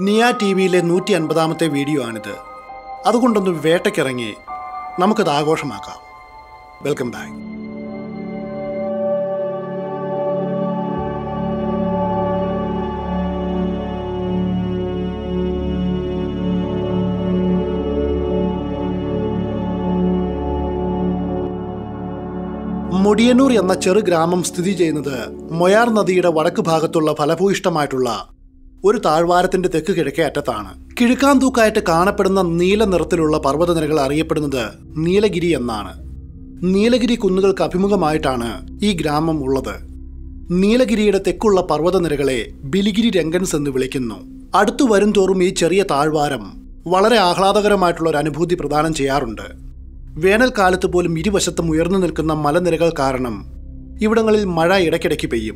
നിയ ടി വിയിലെ നൂറ്റി അൻപതാമത്തെ വീഡിയോ ആണിത് അതുകൊണ്ടൊന്ന് വേട്ടയ്ക്കിറങ്ങി നമുക്കത് ആഘോഷമാക്കാം വെൽക്കം ബാക്ക് മുടിയന്നൂർ എന്ന ചെറു ഗ്രാമം സ്ഥിതി ചെയ്യുന്നത് മൊയാർ നദിയുടെ വടക്ക് ഭാഗത്തുള്ള ഫലഭൂയിഷ്ടമായിട്ടുള്ള ഒരു താഴ്വാരത്തിന്റെ തെക്ക് കിഴക്കേ അറ്റത്താണ് കിഴക്കാന്തൂക്കായിട്ട് കാണപ്പെടുന്ന നീല നിറത്തിലുള്ള പർവ്വതനിരകൾ അറിയപ്പെടുന്നത് നീലഗിരി എന്നാണ് നീലഗിരി കുന്നുകൾക്ക് അഭിമുഖമായിട്ടാണ് ഈ ഗ്രാമം ഉള്ളത് നീലഗിരിയുടെ തെക്കുള്ള പർവ്വതനിരകളെ ബിലിഗിരി രംഗൻസ് എന്ന് വിളിക്കുന്നു അടുത്തു വരും തോറും ഈ ചെറിയ താഴ്വാരം വളരെ ആഹ്ലാദകരമായിട്ടുള്ള ഒരു അനുഭൂതി പ്രദാനം ചെയ്യാറുണ്ട് വേനൽക്കാലത്ത് പോലും ഇരുവശത്തും ഉയർന്നു നിൽക്കുന്ന മലനിരകൾ കാരണം ഇവിടങ്ങളിൽ മഴ ഇടയ്ക്കിടയ്ക്ക് പെയ്യും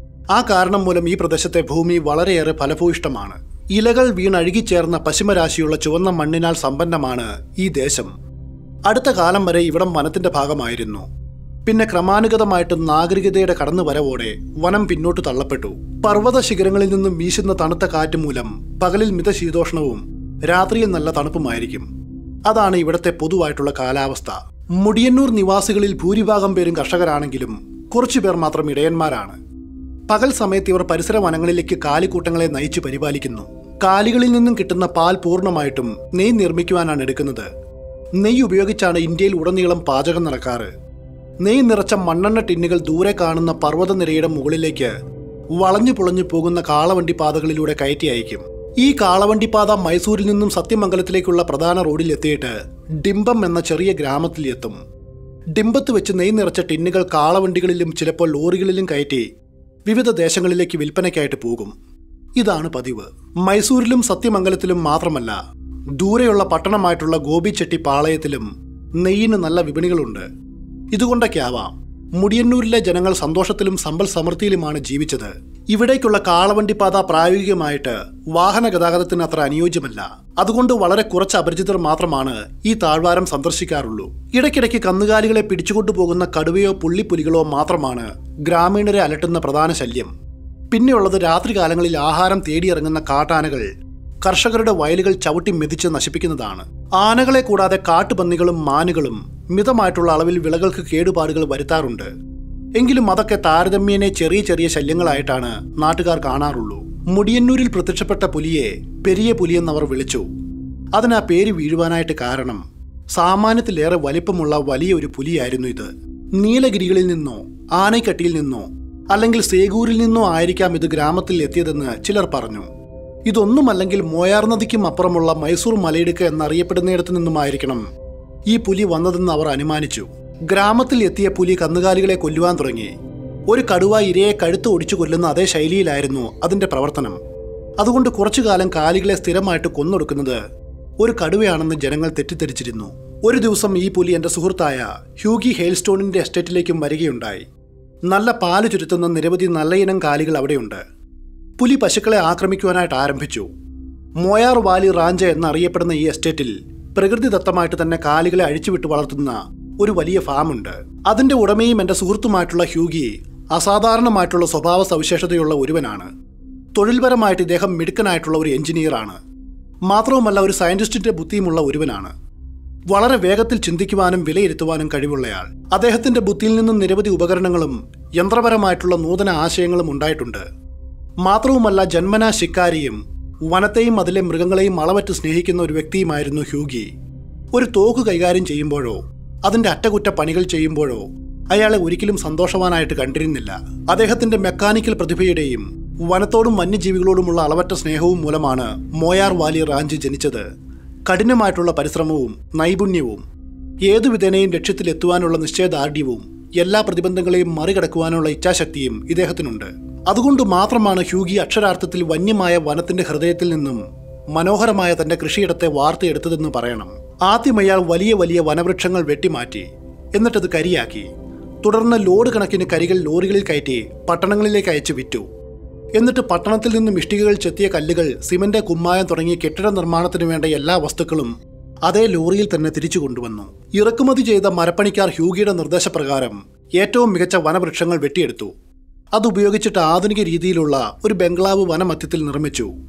ആ കാരണം മൂലം ഈ പ്രദേശത്തെ ഭൂമി വളരെയേറെ ഫലഭൂയിഷ്ടമാണ് ഇലകൾ വീണഴുകിച്ചേർന്ന പശ്ചിമരാശിയുള്ള ചുവന്ന മണ്ണിനാൽ സമ്പന്നമാണ് ഈ ദേശം അടുത്ത കാലം വരെ ഇവിടം വനത്തിന്റെ ഭാഗമായിരുന്നു പിന്നെ ക്രമാനുഗതമായിട്ട് നാഗരികതയുടെ കടന്നുവരവോടെ വനം പിന്നോട്ട് തള്ളപ്പെട്ടു പർവ്വത ശിഖരങ്ങളിൽ നിന്നും വീശുന്ന തണുത്ത കാറ്റ് മൂലം പകലിൽ മിതശീതോഷ്ണവും രാത്രിയിൽ നല്ല തണുപ്പുമായിരിക്കും അതാണ് ഇവിടുത്തെ പൊതുവായിട്ടുള്ള കാലാവസ്ഥ മുടിയന്നൂർ നിവാസികളിൽ ഭൂരിഭാഗം പേരും കർഷകരാണെങ്കിലും കുറച്ചു പേർ മാത്രം ഇടയന്മാരാണ് പകൽ സമയത്ത് ഇവർ പരിസര വനങ്ങളിലേക്ക് കാലിക്കൂട്ടങ്ങളെ നയിച്ചു പരിപാലിക്കുന്നു കാലികളിൽ നിന്നും കിട്ടുന്ന പാൽ പൂർണ്ണമായിട്ടും നെയ് നിർമ്മിക്കുവാനാണ് എടുക്കുന്നത് നെയ്യ് ഉപയോഗിച്ചാണ് ഇന്ത്യയിൽ ഉടനീളം പാചകം നടക്കാറ് നെയ്യ് നിറച്ച മണ്ണെണ്ണ ടിന്നുകൾ ദൂരെ കാണുന്ന പർവ്വതനിരയുടെ മുകളിലേക്ക് വളഞ്ഞു പുളഞ്ഞു പോകുന്ന കാളവണ്ടി പാതകളിലൂടെ കയറ്റി അയക്കും ഈ കാളവണ്ടിപ്പാത മൈസൂരിൽ നിന്നും സത്യമംഗലത്തിലേക്കുള്ള പ്രധാന റോഡിൽ എത്തിയിട്ട് ഡിംബം എന്ന ചെറിയ ഗ്രാമത്തിൽ എത്തും ഡിംബത്ത് വെച്ച് നെയ് നിറച്ച ടിന്നുകൾ കാളവണ്ടികളിലും ചിലപ്പോൾ ലോറികളിലും കയറ്റി വിവിധ ദേശങ്ങളിലേക്ക് വിൽപ്പനയ്ക്കായിട്ട് പോകും ഇതാണ് പതിവ് മൈസൂരിലും സത്യമംഗലത്തിലും മാത്രമല്ല ദൂരെയുള്ള പട്ടണമായിട്ടുള്ള ഗോപിച്ചെട്ടി പാളയത്തിലും നെയ്യിന് നല്ല വിപണികളുണ്ട് ഇതുകൊണ്ടൊക്കെ ആവാം മുടിയന്നൂരിലെ ജനങ്ങൾ സന്തോഷത്തിലും സമ്പൽ സമൃദ്ധിയിലുമാണ് ജീവിച്ചത് ഇവിടേക്കുള്ള കാളവണ്ടിപ്പാത പ്രായോഗികമായിട്ട് വാഹന ഗതാഗതത്തിന് അത്ര അനുയോജ്യമല്ല അതുകൊണ്ട് വളരെ കുറച്ച് അപരിചിതർ മാത്രമാണ് ഈ താഴ്വാരം സന്ദർശിക്കാറുള്ളൂ ഇടയ്ക്കിടയ്ക്ക് കന്നുകാലികളെ പിടിച്ചുകൊണ്ടുപോകുന്ന കടുവയോ പുള്ളിപ്പുലികളോ മാത്രമാണ് ഗ്രാമീണരെ അലട്ടുന്ന പ്രധാന ശല്യം പിന്നെയുള്ളത് രാത്രികാലങ്ങളിൽ ആഹാരം തേടിയിറങ്ങുന്ന കാട്ടാനകൾ കർഷകരുടെ വയലുകൾ ചവിട്ടി മെതിച്ച് നശിപ്പിക്കുന്നതാണ് ആനകളെ കൂടാതെ കാട്ടുപന്നികളും മാനുകളും മിതമായിട്ടുള്ള അളവിൽ വിളകൾക്ക് കേടുപാടുകൾ വരുത്താറുണ്ട് എങ്കിലും അതൊക്കെ താരതമ്യേനെ ചെറിയ ചെറിയ ശല്യങ്ങളായിട്ടാണ് നാട്ടുകാർ കാണാറുള്ളൂ മുടിയന്നൂരിൽ പ്രത്യക്ഷപ്പെട്ട പുലിയെ പെരിയ പുലിയെന്നവർ വിളിച്ചു അതിനാ പേര് വീഴുവാനായിട്ട് കാരണം സാമാന്യത്തിലേറെ വലിപ്പമുള്ള വലിയ ഒരു പുലിയായിരുന്നു ഇത് നീലഗിരികളിൽ നിന്നോ ആനൈക്കട്ടിയിൽ നിന്നോ അല്ലെങ്കിൽ സേഗൂരിൽ നിന്നോ ആയിരിക്കാം ഇത് ഗ്രാമത്തിൽ എത്തിയതെന്ന് ചിലർ പറഞ്ഞു ഇതൊന്നുമല്ലെങ്കിൽ മോയാർ നദിക്കും അപ്പുറമുള്ള മൈസൂർ മലയിടുക്ക് എന്നറിയപ്പെടുന്നിടത്തു നിന്നുമായിരിക്കണം ഈ പുലി വന്നതെന്ന് അവർ അനുമാനിച്ചു ഗ്രാമത്തിൽ എത്തിയ പുലി കന്നുകാലികളെ കൊല്ലുവാൻ തുടങ്ങി ഒരു കടുവ ഇരയെ കഴുത്ത് ഒടിച്ചു കൊല്ലുന്ന അതേ ശൈലിയിലായിരുന്നു അതിന്റെ പ്രവർത്തനം അതുകൊണ്ട് കുറച്ചു കാലം കാലികളെ സ്ഥിരമായിട്ട് കൊന്നൊടുക്കുന്നത് ഒരു കടുവയാണെന്ന് ജനങ്ങൾ തെറ്റിദ്ധരിച്ചിരുന്നു ഒരു ദിവസം ഈ പുലി എന്റെ സുഹൃത്തായ ഹ്യൂഗി ഹെയിൽസ്റ്റോണിന്റെ എസ്റ്റേറ്റിലേക്കും വരികയുണ്ടായി നല്ല പാല് ചുരുത്തുന്ന നിരവധി നല്ല ഇനം കാലികൾ അവിടെയുണ്ട് പുലി പശുക്കളെ ആക്രമിക്കുവാനായിട്ട് ആരംഭിച്ചു മോയാർ വാലി റാഞ്ച എന്നറിയപ്പെടുന്ന ഈ എസ്റ്റേറ്റിൽ പ്രകൃതിദത്തമായിട്ട് തന്നെ കാലികളെ അഴിച്ചുവിട്ട് വളർത്തുന്ന ഒരു വലിയ ഫാമുണ്ട് അതിന്റെ ഉടമയും എന്റെ സുഹൃത്തുമായിട്ടുള്ള ഹ്യൂഗി അസാധാരണമായിട്ടുള്ള സ്വഭാവ സവിശേഷതയുള്ള ഒരുവനാണ് തൊഴിൽപരമായിട്ട് ഇദ്ദേഹം മിടുക്കനായിട്ടുള്ള ഒരു എഞ്ചിനീയറാണ് മാത്രവുമല്ല ഒരു സയന്റിസ്റ്റിന്റെ ബുദ്ധിയുമുള്ള ഒരുവനാണ് വളരെ വേഗത്തിൽ ചിന്തിക്കുവാനും വിലയിരുത്തുവാനും കഴിവുള്ളയാൾ അദ്ദേഹത്തിന്റെ ബുദ്ധിയിൽ നിന്നും നിരവധി ഉപകരണങ്ങളും യന്ത്രപരമായിട്ടുള്ള നൂതന ആശയങ്ങളും ഉണ്ടായിട്ടുണ്ട് മാത്രവുമല്ല ജന്മനാ ശിക്കാരിയും വനത്തെയും അതിലെ മൃഗങ്ങളെയും അളവറ്റ് സ്നേഹിക്കുന്ന ഒരു വ്യക്തിയുമായിരുന്നു ഹ്യൂഗി ഒരു തോക്ക് കൈകാര്യം ചെയ്യുമ്പോഴോ അതിന്റെ അറ്റകുറ്റ പണികൾ ചെയ്യുമ്പോഴോ അയാളെ ഒരിക്കലും സന്തോഷവാനായിട്ട് കണ്ടിരുന്നില്ല അദ്ദേഹത്തിന്റെ മെക്കാനിക്കൽ പ്രതിഭയുടെയും വനത്തോടും വന്യജീവികളോടുമുള്ള അളവറ്റ സ്നേഹവും മൂലമാണ് മോയാർ വാലി റാഞ്ച് ജനിച്ചത് കഠിനമായിട്ടുള്ള പരിശ്രമവും നൈപുണ്യവും ഏതു വിധേനയും ലക്ഷ്യത്തിലെത്തുവാനുള്ള നിശ്ചയദാർഢ്യവും എല്ലാ പ്രതിബന്ധങ്ങളെയും മറികടക്കുവാനുള്ള ഇച്ഛാശക്തിയും ഇദ്ദേഹത്തിനുണ്ട് അതുകൊണ്ട് മാത്രമാണ് ഹ്യൂഗി അക്ഷരാർത്ഥത്തിൽ വന്യമായ വനത്തിന്റെ ഹൃദയത്തിൽ നിന്നും മനോഹരമായ തന്റെ കൃഷിയിടത്തെ വാർത്തെടുത്തതെന്ന് പറയണം ആദ്യം അയാൾ വലിയ വലിയ വനവൃക്ഷങ്ങൾ വെട്ടിമാറ്റി എന്നിട്ടത് കരിയാക്കി തുടർന്ന് ലോഡ് കണക്കിന് കരികൾ ലോറികളിൽ കയറ്റി പട്ടണങ്ങളിലേക്ക് അയച്ചു വിറ്റു എന്നിട്ട് പട്ടണത്തിൽ നിന്നും ഇഷ്ടികകൾ ചെത്തിയ കല്ലുകൾ സിമന്റ് കുമ്മായം തുടങ്ങിയ കെട്ടിട നിർമ്മാണത്തിന് വേണ്ട എല്ലാ വസ്തുക്കളും അതേ ലോറിയിൽ തന്നെ തിരിച്ചു കൊണ്ടുവന്നു ഇറക്കുമതി ചെയ്ത മരപ്പണിക്കാർ ഹ്യൂഗിയുടെ നിർദ്ദേശപ്രകാരം ഏറ്റവും മികച്ച വനവൃക്ഷങ്ങൾ വെട്ടിയെടുത്തു അതുപയോഗിച്ചിട്ട് ആധുനിക രീതിയിലുള്ള ഒരു ബംഗ്ലാവ് വനമധ്യത്തിൽ നിർമ്മിച്ചു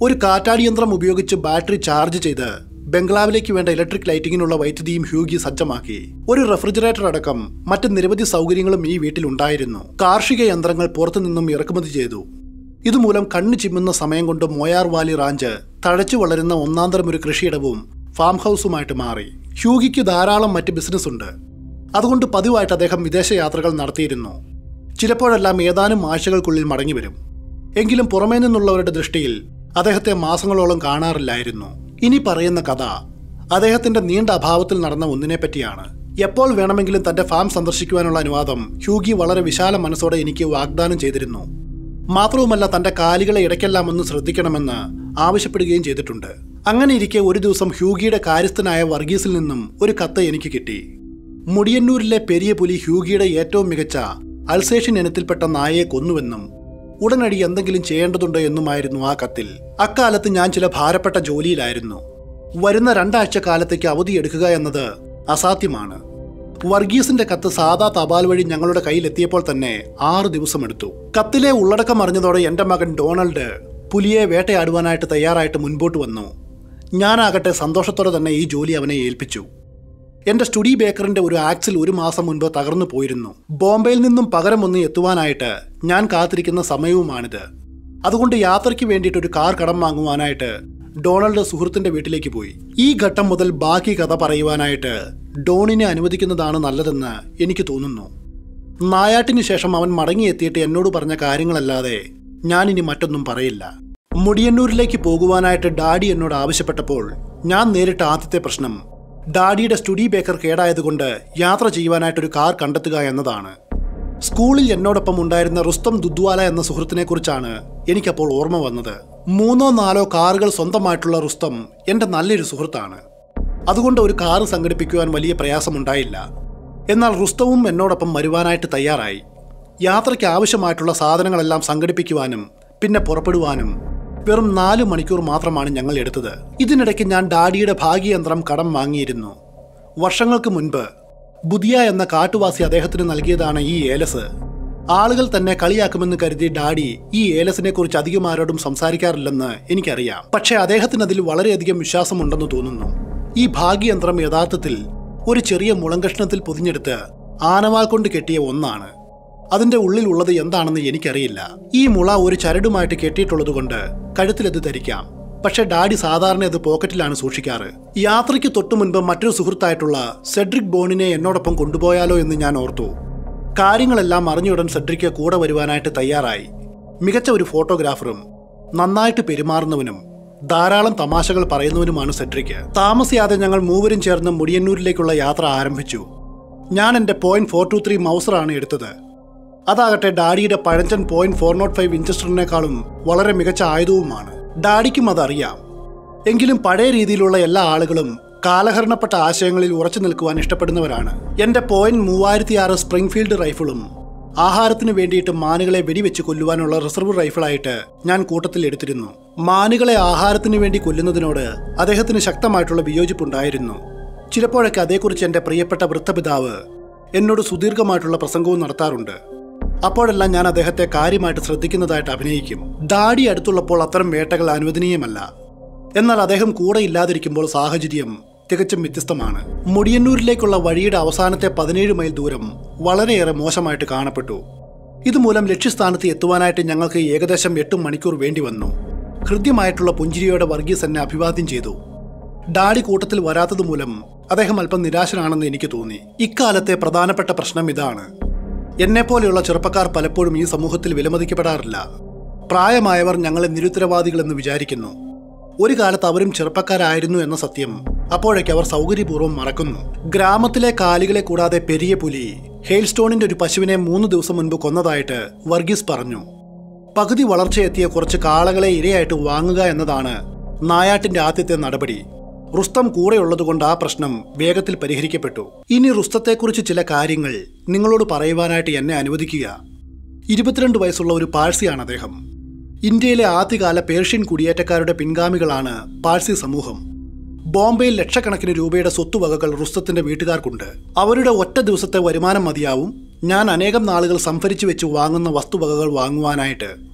ഒരു കാറ്റാടി യന്ത്രം ഉപയോഗിച്ച് ബാറ്ററി ചാർജ് ചെയ്ത് ബംഗ്ലാവിലേക്ക് വേണ്ട ഇലക്ട്രിക് ലൈറ്റിങ്ങിനുള്ള വൈദ്യുതിയും ഹ്യൂഗി സജ്ജമാക്കി ഒരു റെഫ്രിജറേറ്റർ അടക്കം മറ്റ് നിരവധി സൗകര്യങ്ങളും ഈ വീട്ടിലുണ്ടായിരുന്നു കാർഷിക യന്ത്രങ്ങൾ പുറത്തുനിന്നും ഇറക്കുമതി ചെയ്തു ഇതുമൂലം കണ്ണു ചിമ്മുന്ന സമയം കൊണ്ട് മോയാർ വാലി റാഞ്ച് തഴച്ചു വളരുന്ന ഒന്നാന്തരം ഒരു കൃഷിയിടവും ഫാം ഹൗസുമായിട്ട് മാറി ഹ്യൂഗിക്ക് ധാരാളം മറ്റ് ബിസിനസ് ഉണ്ട് അതുകൊണ്ട് പതിവായിട്ട് അദ്ദേഹം വിദേശയാത്രകൾ നടത്തിയിരുന്നു ചിലപ്പോഴെല്ലാം ഏതാനും ആഴ്ചകൾക്കുള്ളിൽ മടങ്ങിവരും എങ്കിലും പുറമേ നിന്നുള്ളവരുടെ ദൃഷ്ടിയിൽ അദ്ദേഹത്തെ മാസങ്ങളോളം കാണാറില്ലായിരുന്നു ഇനി പറയുന്ന കഥ അദ്ദേഹത്തിന്റെ നീണ്ട അഭാവത്തിൽ നടന്ന ഒന്നിനെ പറ്റിയാണ് എപ്പോൾ വേണമെങ്കിലും തന്റെ ഫാം സന്ദർശിക്കുവാനുള്ള അനുവാദം ഹ്യൂഗി വളരെ വിശാല മനസ്സോടെ എനിക്ക് വാഗ്ദാനം ചെയ്തിരുന്നു മാത്രവുമല്ല തന്റെ കാലികളെ ഇടയ്ക്കെല്ലാം ഒന്ന് ശ്രദ്ധിക്കണമെന്ന് ആവശ്യപ്പെടുകയും ചെയ്തിട്ടുണ്ട് അങ്ങനെ ഇരിക്കെ ഒരു ദിവസം ഹ്യൂഗിയുടെ കാര്യസ്ഥനായ വർഗീസിൽ നിന്നും ഒരു കത്ത് എനിക്ക് കിട്ടി മുടിയന്നൂരിലെ പെരിയ പുലി ഹ്യൂഗിയുടെ ഏറ്റവും മികച്ച അൾസേഷൻ ഇനത്തിൽപ്പെട്ട നായയെ കൊന്നുവെന്നും ഉടനടി എന്തെങ്കിലും ചെയ്യേണ്ടതുണ്ട് എന്നുമായിരുന്നു ആ കത്തിൽ അക്കാലത്ത് ഞാൻ ചില ഭാരപ്പെട്ട ജോലിയിലായിരുന്നു വരുന്ന രണ്ടാഴ്ച കാലത്തേക്ക് അവധിയെടുക്കുക എന്നത് അസാധ്യമാണ് വർഗീസിന്റെ കത്ത് സാധാ തപാൽ വഴി ഞങ്ങളുടെ കയ്യിലെത്തിയപ്പോൾ തന്നെ ആറ് ദിവസമെടുത്തു കത്തിലെ ഉള്ളടക്കം അറിഞ്ഞതോടെ എന്റെ മകൻ ഡൊണാൾഡ് പുലിയെ വേട്ടയാടുവാനായിട്ട് തയ്യാറായിട്ട് മുൻപോട്ട് വന്നു ഞാനാകട്ടെ സന്തോഷത്തോടെ തന്നെ ഈ ജോലി അവനെ ഏൽപ്പിച്ചു എന്റെ സ്റ്റുഡി ബേക്കറിന്റെ ഒരു ആക്സിൽ ഒരു മാസം മുൻപ് തകർന്നു പോയിരുന്നു ബോംബെയിൽ നിന്നും പകരം ഒന്ന് എത്തുവാനായിട്ട് ഞാൻ കാത്തിരിക്കുന്ന സമയവുമാണിത് അതുകൊണ്ട് യാത്രയ്ക്ക് വേണ്ടിയിട്ട് ഒരു കാർ കടം വാങ്ങുവാനായിട്ട് ഡൊണാൾഡ് സുഹൃത്തിന്റെ വീട്ടിലേക്ക് പോയി ഈ ഘട്ടം മുതൽ ബാക്കി കഥ പറയുവാനായിട്ട് ഡോണിനെ അനുവദിക്കുന്നതാണ് നല്ലതെന്ന് എനിക്ക് തോന്നുന്നു നായാട്ടിന് ശേഷം അവൻ മടങ്ങിയെത്തിയിട്ട് എന്നോട് പറഞ്ഞ കാര്യങ്ങളല്ലാതെ ഞാൻ ഇനി മറ്റൊന്നും പറയില്ല മുടിയന്നൂരിലേക്ക് പോകുവാനായിട്ട് ഡാഡി എന്നോട് ആവശ്യപ്പെട്ടപ്പോൾ ഞാൻ നേരിട്ട ആദ്യത്തെ പ്രശ്നം ഡാഡിയുടെ സ്റ്റുഡി ബേക്കർ കേടായതുകൊണ്ട് യാത്ര ചെയ്യുവാനായിട്ടൊരു കാർ കണ്ടെത്തുക എന്നതാണ് സ്കൂളിൽ എന്നോടൊപ്പം ഉണ്ടായിരുന്ന റുസ്തം ദുദ്വാല എന്ന സുഹൃത്തിനെ കുറിച്ചാണ് എനിക്കപ്പോൾ ഓർമ്മ വന്നത് മൂന്നോ നാലോ കാറുകൾ സ്വന്തമായിട്ടുള്ള റുസ്തം എന്റെ നല്ലൊരു സുഹൃത്താണ് അതുകൊണ്ട് ഒരു കാറ് സംഘടിപ്പിക്കുവാൻ വലിയ പ്രയാസമുണ്ടായില്ല എന്നാൽ റുസ്തവും എന്നോടൊപ്പം വരുവാനായിട്ട് തയ്യാറായി യാത്രയ്ക്ക് ആവശ്യമായിട്ടുള്ള സാധനങ്ങളെല്ലാം സംഘടിപ്പിക്കുവാനും പിന്നെ പുറപ്പെടുവാനും വെറും നാല് മണിക്കൂർ മാത്രമാണ് ഞങ്ങൾ എടുത്തത് ഇതിനിടയ്ക്ക് ഞാൻ ഡാഡിയുടെ ഭാഗ്യയന്ത്രം കടം വാങ്ങിയിരുന്നു വർഷങ്ങൾക്ക് മുൻപ് ബുദിയ എന്ന കാട്ടുവാസി അദ്ദേഹത്തിന് നൽകിയതാണ് ഈ ഏലസ് ആളുകൾ തന്നെ കളിയാക്കുമെന്ന് കരുതി ഡാഡി ഈ ഏലസിനെ കുറിച്ച് അധികം ആരോടും സംസാരിക്കാറില്ലെന്ന് എനിക്കറിയാം പക്ഷേ അദ്ദേഹത്തിന് അതിൽ വളരെയധികം വിശ്വാസമുണ്ടെന്ന് തോന്നുന്നു ഈ ഭാഗ്യയന്ത്രം യഥാർത്ഥത്തിൽ ഒരു ചെറിയ മുളങ്കഷ്ണത്തിൽ പൊതിഞ്ഞെടുത്ത് ആനവാൾ കൊണ്ട് കെട്ടിയ ഒന്നാണ് അതിന്റെ ഉള്ളിലുള്ളത് എന്താണെന്ന് എനിക്കറിയില്ല ഈ മുള ഒരു ചരടുമായിട്ട് കെട്ടിയിട്ടുള്ളതുകൊണ്ട് കഴുത്തിലത് ധരിക്കാം പക്ഷെ ഡാഡി സാധാരണ ഇത് പോക്കറ്റിലാണ് സൂക്ഷിക്കാറ് യാത്രയ്ക്ക് തൊട്ടു മുൻപ് മറ്റൊരു സുഹൃത്തായിട്ടുള്ള സെഡ്രിക് ബോണിനെ എന്നോടൊപ്പം കൊണ്ടുപോയാലോ എന്ന് ഞാൻ ഓർത്തു കാര്യങ്ങളെല്ലാം അറിഞ്ഞുടൻ സെഡ്രിക്ക് കൂടെ വരുവാനായിട്ട് തയ്യാറായി മികച്ച ഒരു ഫോട്ടോഗ്രാഫറും നന്നായിട്ട് പെരുമാറുന്നവനും ധാരാളം തമാശകൾ പറയുന്നവനുമാണ് സെഡ്രിക്ക് താമസിയാതെ ഞങ്ങൾ മൂവരും ചേർന്ന് മുടിയന്നൂരിലേക്കുള്ള യാത്ര ആരംഭിച്ചു ഞാൻ എൻ്റെ പോയിന്റ് ഫോർ ടു ത്രീ മൗസറാണ് എടുത്തത് അതാകട്ടെ ഡാഡിയുടെ പഴഞ്ചൻ പോയിന്റ് ഫോർ നോട്ട് ഫൈവ് വിഞ്ചസ്റ്ററിനേക്കാളും വളരെ മികച്ച ആയുധവുമാണ് ഡാഡിക്കും അതറിയാം എങ്കിലും പഴയ രീതിയിലുള്ള എല്ലാ ആളുകളും കാലഹരണപ്പെട്ട ആശയങ്ങളിൽ ഉറച്ചു നിൽക്കുവാൻ ഇഷ്ടപ്പെടുന്നവരാണ് എന്റെ പോയിന്റ് മൂവായിരത്തി ആറ് സ്പ്രിംഗ്ഫീൽഡ് റൈഫിളും ആഹാരത്തിന് വേണ്ടിയിട്ട് മാനുകളെ വെടിവെച്ച് കൊല്ലുവാനുള്ള റിസർവ് റൈഫിളായിട്ട് ഞാൻ കൂട്ടത്തിൽ എടുത്തിരുന്നു മാനുകളെ ആഹാരത്തിന് വേണ്ടി കൊല്ലുന്നതിനോട് അദ്ദേഹത്തിന് ശക്തമായിട്ടുള്ള വിയോജിപ്പുണ്ടായിരുന്നു ചിലപ്പോഴൊക്കെ അതേക്കുറിച്ച് എൻ്റെ പ്രിയപ്പെട്ട വൃദ്ധപിതാവ് എന്നോട് സുദീർഘമായിട്ടുള്ള പ്രസംഗവും നടത്താറുണ്ട് അപ്പോഴെല്ലാം ഞാൻ അദ്ദേഹത്തെ കാര്യമായിട്ട് ശ്രദ്ധിക്കുന്നതായിട്ട് അഭിനയിക്കും ഡാഡി അടുത്തുള്ളപ്പോൾ അത്തരം വേട്ടകൾ അനുവദനീയമല്ല എന്നാൽ അദ്ദേഹം കൂടെ ഇല്ലാതിരിക്കുമ്പോൾ സാഹചര്യം തികച്ചും വ്യത്യസ്തമാണ് മുടിയന്നൂരിലേക്കുള്ള വഴിയുടെ അവസാനത്തെ പതിനേഴ് മൈൽ ദൂരം വളരെയേറെ മോശമായിട്ട് കാണപ്പെട്ടു ഇതുമൂലം ലക്ഷ്യസ്ഥാനത്ത് എത്തുവാനായിട്ട് ഞങ്ങൾക്ക് ഏകദേശം എട്ട് മണിക്കൂർ വേണ്ടി വന്നു ഹൃദ്യമായിട്ടുള്ള പുഞ്ചിരിയോടെ വർഗീസ് എന്നെ അഭിവാദ്യം ചെയ്തു ഡാഡി കൂട്ടത്തിൽ വരാത്തത് മൂലം അദ്ദേഹം അല്പം നിരാശനാണെന്ന് എനിക്ക് തോന്നി ഇക്കാലത്തെ പ്രധാനപ്പെട്ട പ്രശ്നം ഇതാണ് എന്നെപ്പോലെയുള്ള ചെറുപ്പക്കാർ പലപ്പോഴും ഈ സമൂഹത്തിൽ വിലമതിക്കപ്പെടാറില്ല പ്രായമായവർ ഞങ്ങളെ നിരുത്തരവാദികളെന്ന് വിചാരിക്കുന്നു ഒരു കാലത്ത് അവരും ചെറുപ്പക്കാരായിരുന്നു എന്ന സത്യം അപ്പോഴേക്ക് അവർ സൗകര്യപൂർവ്വം മറക്കുന്നു ഗ്രാമത്തിലെ കാലികളെ കൂടാതെ പെരിയ പുലി ഹെയിൽസ്റ്റോണിന്റെ ഒരു പശുവിനെ മൂന്ന് ദിവസം മുൻപ് കൊന്നതായിട്ട് വർഗീസ് പറഞ്ഞു പകുതി വളർച്ചയെത്തിയ കുറച്ച് കാളകളെ ഇരയായിട്ട് വാങ്ങുക എന്നതാണ് നായാട്ടിന്റെ ആദ്യത്തെ നടപടി റുസ്തം കൂടെയുള്ളതുകൊണ്ട് ആ പ്രശ്നം വേഗത്തിൽ പരിഹരിക്കപ്പെട്ടു ഇനി റുസ്തത്തെക്കുറിച്ച് ചില കാര്യങ്ങൾ നിങ്ങളോട് പറയുവാനായിട്ട് എന്നെ അനുവദിക്കുക ഇരുപത്തിരണ്ട് വയസ്സുള്ള ഒരു പാഴ്സിയാണ് അദ്ദേഹം ഇന്ത്യയിലെ ആദ്യകാല പേർഷ്യൻ കുടിയേറ്റക്കാരുടെ പിൻഗാമികളാണ് പാഴ്സി സമൂഹം ബോംബെയിൽ ലക്ഷക്കണക്കിന് രൂപയുടെ സ്വത്തുവകകൾ റുസ്തത്തിന്റെ വീട്ടുകാർക്കുണ്ട് അവരുടെ ഒറ്റ ദിവസത്തെ വരുമാനം മതിയാവും ഞാൻ അനേകം നാളുകൾ സംഭരിച്ചു വെച്ച് വാങ്ങുന്ന വസ്തുവകകൾ വാങ്ങുവാനായിട്ട്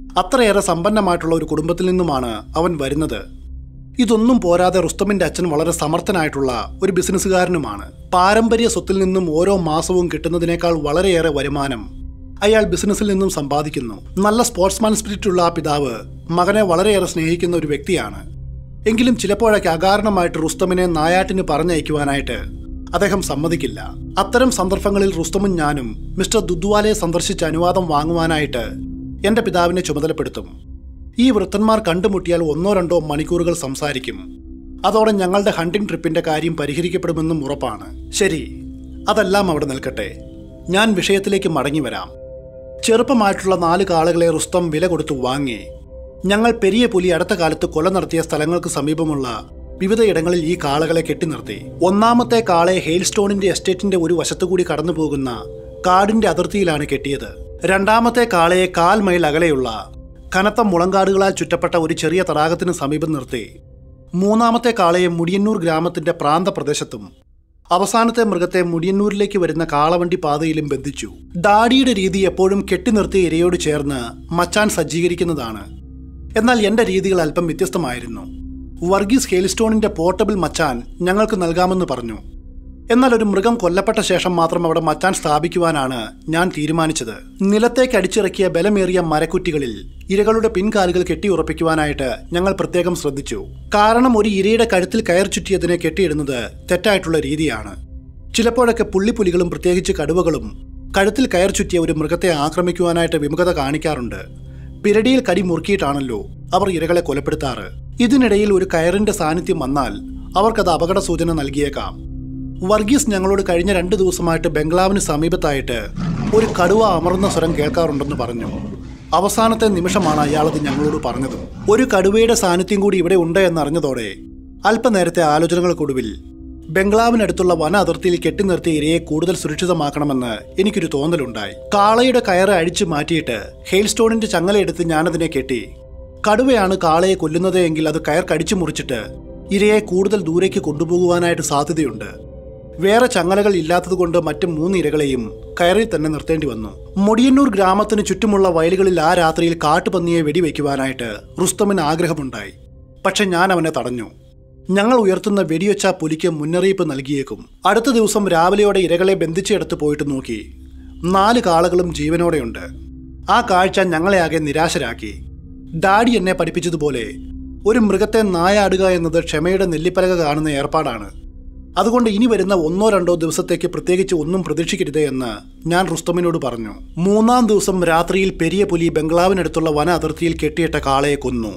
അത്രയേറെ സമ്പന്നമായിട്ടുള്ള ഒരു കുടുംബത്തിൽ നിന്നുമാണ് അവൻ വരുന്നത് ഇതൊന്നും പോരാതെ റുസ്തമിന്റെ അച്ഛൻ വളരെ സമർത്ഥനായിട്ടുള്ള ഒരു ബിസിനസ്സുകാരനുമാണ് പാരമ്പര്യ സ്വത്തിൽ നിന്നും ഓരോ മാസവും കിട്ടുന്നതിനേക്കാൾ വളരെയേറെ വരുമാനം അയാൾ ബിസിനസ്സിൽ നിന്നും സമ്പാദിക്കുന്നു നല്ല സ്പോർട്സ്മാൻ സ്പിരിറ്റുള്ള ആ പിതാവ് മകനെ വളരെയേറെ സ്നേഹിക്കുന്ന ഒരു വ്യക്തിയാണ് എങ്കിലും ചിലപ്പോഴൊക്കെ അകാരണമായിട്ട് റുസ്തമിനെ നായാട്ടിന് പറഞ്ഞയക്കുവാനായിട്ട് അദ്ദേഹം സമ്മതിക്കില്ല അത്തരം സന്ദർഭങ്ങളിൽ റുസ്തമും ഞാനും മിസ്റ്റർ ദുദ്വാലയെ സന്ദർശിച്ച് അനുവാദം വാങ്ങുവാനായിട്ട് എന്റെ പിതാവിനെ ചുമതലപ്പെടുത്തും ഈ വൃത്തന്മാർ കണ്ടുമുട്ടിയാൽ ഒന്നോ രണ്ടോ മണിക്കൂറുകൾ സംസാരിക്കും അതോടെ ഞങ്ങളുടെ ഹണ്ടിംഗ് ട്രിപ്പിന്റെ കാര്യം പരിഹരിക്കപ്പെടുമെന്നും ഉറപ്പാണ് ശരി അതെല്ലാം അവിടെ നിൽക്കട്ടെ ഞാൻ വിഷയത്തിലേക്ക് മടങ്ങി വരാം ചെറുപ്പമായിട്ടുള്ള നാല് കാളകളെ റുസ്തം വില കൊടുത്തു വാങ്ങി ഞങ്ങൾ പെരിയ പുലി അടുത്ത കാലത്ത് കൊല നടത്തിയ സ്ഥലങ്ങൾക്ക് സമീപമുള്ള വിവിധയിടങ്ങളിൽ ഈ കാളകളെ കെട്ടി നിർത്തി ഒന്നാമത്തെ കാളയെ ഹെയിൽസ്റ്റോണിന്റെ എസ്റ്റേറ്റിന്റെ ഒരു വശത്തുകൂടി കടന്നു പോകുന്ന കാടിന്റെ അതിർത്തിയിലാണ് കെട്ടിയത് രണ്ടാമത്തെ കാളയെ കാൽ മൈൽ അകലെയുള്ള കനത്ത മുളങ്കാടുകളാൽ ചുറ്റപ്പെട്ട ഒരു ചെറിയ തടാകത്തിന് സമീപം നിർത്തി മൂന്നാമത്തെ കാളയെ മുടിയന്നൂർ ഗ്രാമത്തിന്റെ പ്രാന്തപ്രദേശത്തും അവസാനത്തെ മൃഗത്തെ മുടിയന്നൂരിലേക്ക് വരുന്ന കാളവണ്ടി പാതയിലും ബന്ധിച്ചു ഡാഡിയുടെ രീതി എപ്പോഴും കെട്ടി നിർത്തിയ ഇരയോട് ചേർന്ന് മച്ചാൻ സജ്ജീകരിക്കുന്നതാണ് എന്നാൽ എന്റെ രീതികൾ അല്പം വ്യത്യസ്തമായിരുന്നു വർഗീസ് ഹെയിൽസ്റ്റോണിന്റെ പോർട്ടബിൾ മച്ചാൻ ഞങ്ങൾക്ക് നൽകാമെന്ന് പറഞ്ഞു എന്നാൽ ഒരു മൃഗം കൊല്ലപ്പെട്ട ശേഷം മാത്രം അവിടെ മച്ചാൻ സ്ഥാപിക്കുവാനാണ് ഞാൻ തീരുമാനിച്ചത് നിലത്തേക്ക് അടിച്ചിറക്കിയ ബലമേറിയ മരക്കുറ്റികളിൽ ഇരകളുടെ പിൻകാലുകൾ കെട്ടിയുറപ്പിക്കുവാനായിട്ട് ഞങ്ങൾ പ്രത്യേകം ശ്രദ്ധിച്ചു കാരണം ഒരു ഇരയുടെ കഴുത്തിൽ കയർ ചുറ്റിയതിനെ കെട്ടിയിടുന്നത് തെറ്റായിട്ടുള്ള രീതിയാണ് ചിലപ്പോഴൊക്കെ പുള്ളിപ്പുലികളും പ്രത്യേകിച്ച് കടുവകളും കഴുത്തിൽ കയർ ചുറ്റിയ ഒരു മൃഗത്തെ ആക്രമിക്കുവാനായിട്ട് വിമുഖത കാണിക്കാറുണ്ട് പിരടിയിൽ കടി മുറുക്കിയിട്ടാണല്ലോ അവർ ഇരകളെ കൊലപ്പെടുത്താറ് ഇതിനിടയിൽ ഒരു കയറിന്റെ സാന്നിധ്യം വന്നാൽ അവർക്കത് അപകട സൂചന നൽകിയേക്കാം വർഗീസ് ഞങ്ങളോട് കഴിഞ്ഞ രണ്ട് ദിവസമായിട്ട് ബംഗ്ലാവിന് സമീപത്തായിട്ട് ഒരു കടുവ അമർന്ന സ്വരം കേൾക്കാറുണ്ടെന്ന് പറഞ്ഞു അവസാനത്തെ നിമിഷമാണ് അയാളത് ഞങ്ങളോട് പറഞ്ഞത് ഒരു കടുവയുടെ സാന്നിധ്യം കൂടി ഇവിടെ ഉണ്ട് എന്നറിഞ്ഞതോടെ അല്പനേരത്തെ ആലോചനകൾക്കൊടുവിൽ ബംഗ്ലാവിനടുത്തുള്ള വന അതിർത്തിയിൽ കെട്ടി നിർത്തിയ ഇരയെ കൂടുതൽ സുരക്ഷിതമാക്കണമെന്ന് എനിക്കൊരു തോന്നലുണ്ടായി കാളയുടെ കയറ് അഴിച്ചു മാറ്റിയിട്ട് ഹെയിൽസ്റ്റോണിന്റെ ചങ്ങലയെടുത്ത് ഞാനതിനെ കെട്ടി കടുവയാണ് കാളയെ കൊല്ലുന്നത് എങ്കിൽ അത് കയർ കടിച്ചു മുറിച്ചിട്ട് ഇരയെ കൂടുതൽ ദൂരേക്ക് കൊണ്ടുപോകുവാനായിട്ട് സാധ്യതയുണ്ട് വേറെ ചങ്ങലകൾ ഇല്ലാത്തതുകൊണ്ട് മറ്റ് മൂന്ന് ഇരകളെയും കയറിൽ തന്നെ നിർത്തേണ്ടി വന്നു മുടിയന്നൂർ ഗ്രാമത്തിന് ചുറ്റുമുള്ള വയലുകളിൽ ആ രാത്രിയിൽ കാട്ടുപന്നിയെ വെടിവെക്കുവാനായിട്ട് റുസ്തമിന് ആഗ്രഹമുണ്ടായി പക്ഷെ ഞാൻ അവനെ തടഞ്ഞു ഞങ്ങൾ ഉയർത്തുന്ന വെടിയൊച്ച പുലിക്ക് മുന്നറിയിപ്പ് നൽകിയേക്കും അടുത്ത ദിവസം രാവിലെയോടെ ഇരകളെ ബന്ധിച്ചെടുത്ത് പോയിട്ട് നോക്കി നാല് കാളകളും ജീവനോടെയുണ്ട് ആ കാഴ്ച ഞങ്ങളെ ആകെ നിരാശരാക്കി ഡാഡി എന്നെ പഠിപ്പിച്ചതുപോലെ ഒരു മൃഗത്തെ നായാടുക എന്നത് ക്ഷമയുടെ നെല്ലിപ്പലക കാണുന്ന ഏർപ്പാടാണ് അതുകൊണ്ട് ഇനി വരുന്ന ഒന്നോ രണ്ടോ ദിവസത്തേക്ക് പ്രത്യേകിച്ച് ഒന്നും പ്രതീക്ഷിക്കരുത് എന്ന് ഞാൻ റുസ്തമിനോട് പറഞ്ഞു മൂന്നാം ദിവസം രാത്രിയിൽ പെരിയ പുലി ബംഗ്ലാവിനടുത്തുള്ള വന അതിർത്തിയിൽ കെട്ടിയിട്ട കാളയെ കൊന്നു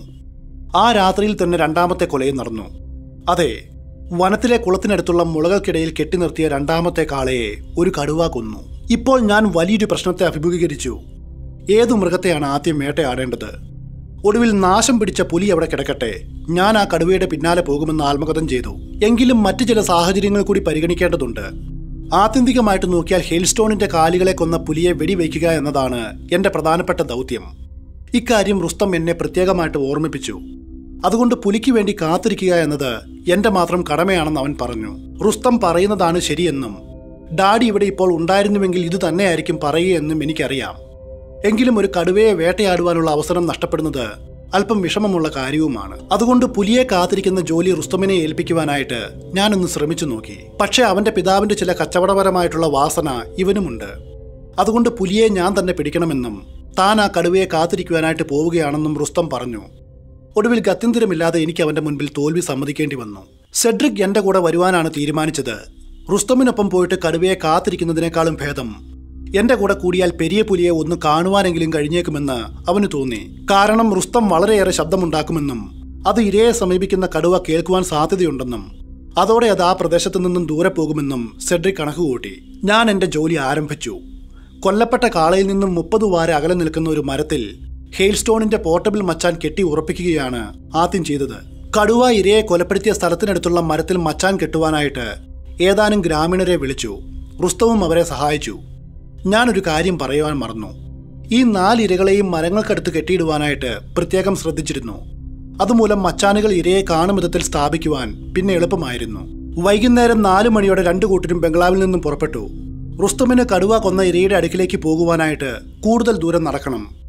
ആ രാത്രിയിൽ തന്നെ രണ്ടാമത്തെ കൊലയും നടന്നു അതെ വനത്തിലെ കുളത്തിനടുത്തുള്ള മുളകൾക്കിടയിൽ കെട്ടി നിർത്തിയ രണ്ടാമത്തെ കാളയെ ഒരു കടുവ കൊന്നു ഇപ്പോൾ ഞാൻ വലിയൊരു പ്രശ്നത്തെ അഭിമുഖീകരിച്ചു ഏതു മൃഗത്തെയാണ് ആദ്യം വേട്ടയാടേണ്ടത് ഒടുവിൽ നാശം പിടിച്ച പുലി അവിടെ കിടക്കട്ടെ ഞാൻ ആ കടുവയുടെ പിന്നാലെ പോകുമെന്ന് ആത്മകഥം ചെയ്തു എങ്കിലും മറ്റു ചില സാഹചര്യങ്ങൾ കൂടി പരിഗണിക്കേണ്ടതുണ്ട് ആത്യന്തികമായിട്ട് നോക്കിയാൽ ഹെയിൽസ്റ്റോണിന്റെ കാലുകളെ കൊന്ന പുലിയെ വെടിവെക്കുക എന്നതാണ് എന്റെ പ്രധാനപ്പെട്ട ദൗത്യം ഇക്കാര്യം റുസ്തം എന്നെ പ്രത്യേകമായിട്ട് ഓർമ്മിപ്പിച്ചു അതുകൊണ്ട് പുലിക്ക് വേണ്ടി കാത്തിരിക്കുക എന്നത് എന്റെ മാത്രം കടമയാണെന്ന് അവൻ പറഞ്ഞു റുസ്തം പറയുന്നതാണ് ശരിയെന്നും ഡാഡി ഇവിടെ ഇപ്പോൾ ഉണ്ടായിരുന്നുവെങ്കിൽ ഇത് തന്നെയായിരിക്കും പറയുകയെന്നും എനിക്കറിയാം എങ്കിലും ഒരു കടുവയെ വേട്ടയാടുവാനുള്ള അവസരം നഷ്ടപ്പെടുന്നത് അല്പം വിഷമമുള്ള കാര്യവുമാണ് അതുകൊണ്ട് പുലിയെ കാത്തിരിക്കുന്ന ജോലി റുസ്തമിനെ ഏൽപ്പിക്കുവാനായിട്ട് ഞാനൊന്ന് ശ്രമിച്ചു നോക്കി പക്ഷേ അവന്റെ പിതാവിന്റെ ചില കച്ചവടപരമായിട്ടുള്ള വാസന ഇവനുമുണ്ട് അതുകൊണ്ട് പുലിയെ ഞാൻ തന്നെ പിടിക്കണമെന്നും താൻ ആ കടുവയെ കാത്തിരിക്കുവാനായിട്ട് പോവുകയാണെന്നും റുസ്തം പറഞ്ഞു ഒടുവിൽ ഗത്യന്തരമില്ലാതെ എനിക്ക് അവന്റെ മുൻപിൽ തോൽവി സമ്മതിക്കേണ്ടി വന്നു സെഡ്രിക് എന്റെ കൂടെ വരുവാനാണ് തീരുമാനിച്ചത് റുസ്തമിനൊപ്പം പോയിട്ട് കടുവയെ കാത്തിരിക്കുന്നതിനേക്കാളും ഭേദം എന്റെ കൂടെ കൂടിയാൽ പെരിയ പുലിയെ ഒന്ന് കാണുവാനെങ്കിലും കഴിഞ്ഞേക്കുമെന്ന് അവന് തോന്നി കാരണം റുസ്തം വളരെയേറെ ശബ്ദമുണ്ടാക്കുമെന്നും അത് ഇരയെ സമീപിക്കുന്ന കടുവ കേൾക്കുവാൻ സാധ്യതയുണ്ടെന്നും അതോടെ അത് ആ പ്രദേശത്തു നിന്നും ദൂരെ പോകുമെന്നും സെഡ്രിക് കണക്കുകൂട്ടി ഞാൻ എന്റെ ജോലി ആരംഭിച്ചു കൊല്ലപ്പെട്ട കാളയിൽ നിന്നും മുപ്പത് വാര അകലെ നിൽക്കുന്ന ഒരു മരത്തിൽ ഹെയിൽസ്റ്റോണിന്റെ പോർട്ടബിൾ മച്ചാൻ കെട്ടി ഉറപ്പിക്കുകയാണ് ആദ്യം ചെയ്തത് കടുവ ഇരയെ കൊലപ്പെടുത്തിയ സ്ഥലത്തിനടുത്തുള്ള മരത്തിൽ മച്ചാൻ കെട്ടുവാനായിട്ട് ഏതാനും ഗ്രാമീണരെ വിളിച്ചു റുസ്തവും അവരെ സഹായിച്ചു ഞാനൊരു കാര്യം പറയുവാൻ മറന്നു ഈ നാലിരകളെയും മരങ്ങൾക്കടുത്ത് കെട്ടിയിടുവാനായിട്ട് പ്രത്യേകം ശ്രദ്ധിച്ചിരുന്നു അതുമൂലം മച്ചാനുകൾ ഇരയെ കാണും വിധത്തിൽ സ്ഥാപിക്കുവാൻ പിന്നെ എളുപ്പമായിരുന്നു വൈകുന്നേരം നാലു മണിയോടെ രണ്ടു കൂട്ടരും ബംഗ്ലാവിൽ നിന്നും പുറപ്പെട്ടു റുസ്തമിന് കടുവ കൊന്ന ഇരയുടെ അടുക്കിലേക്ക് പോകുവാനായിട്ട് കൂടുതൽ ദൂരം നടക്കണം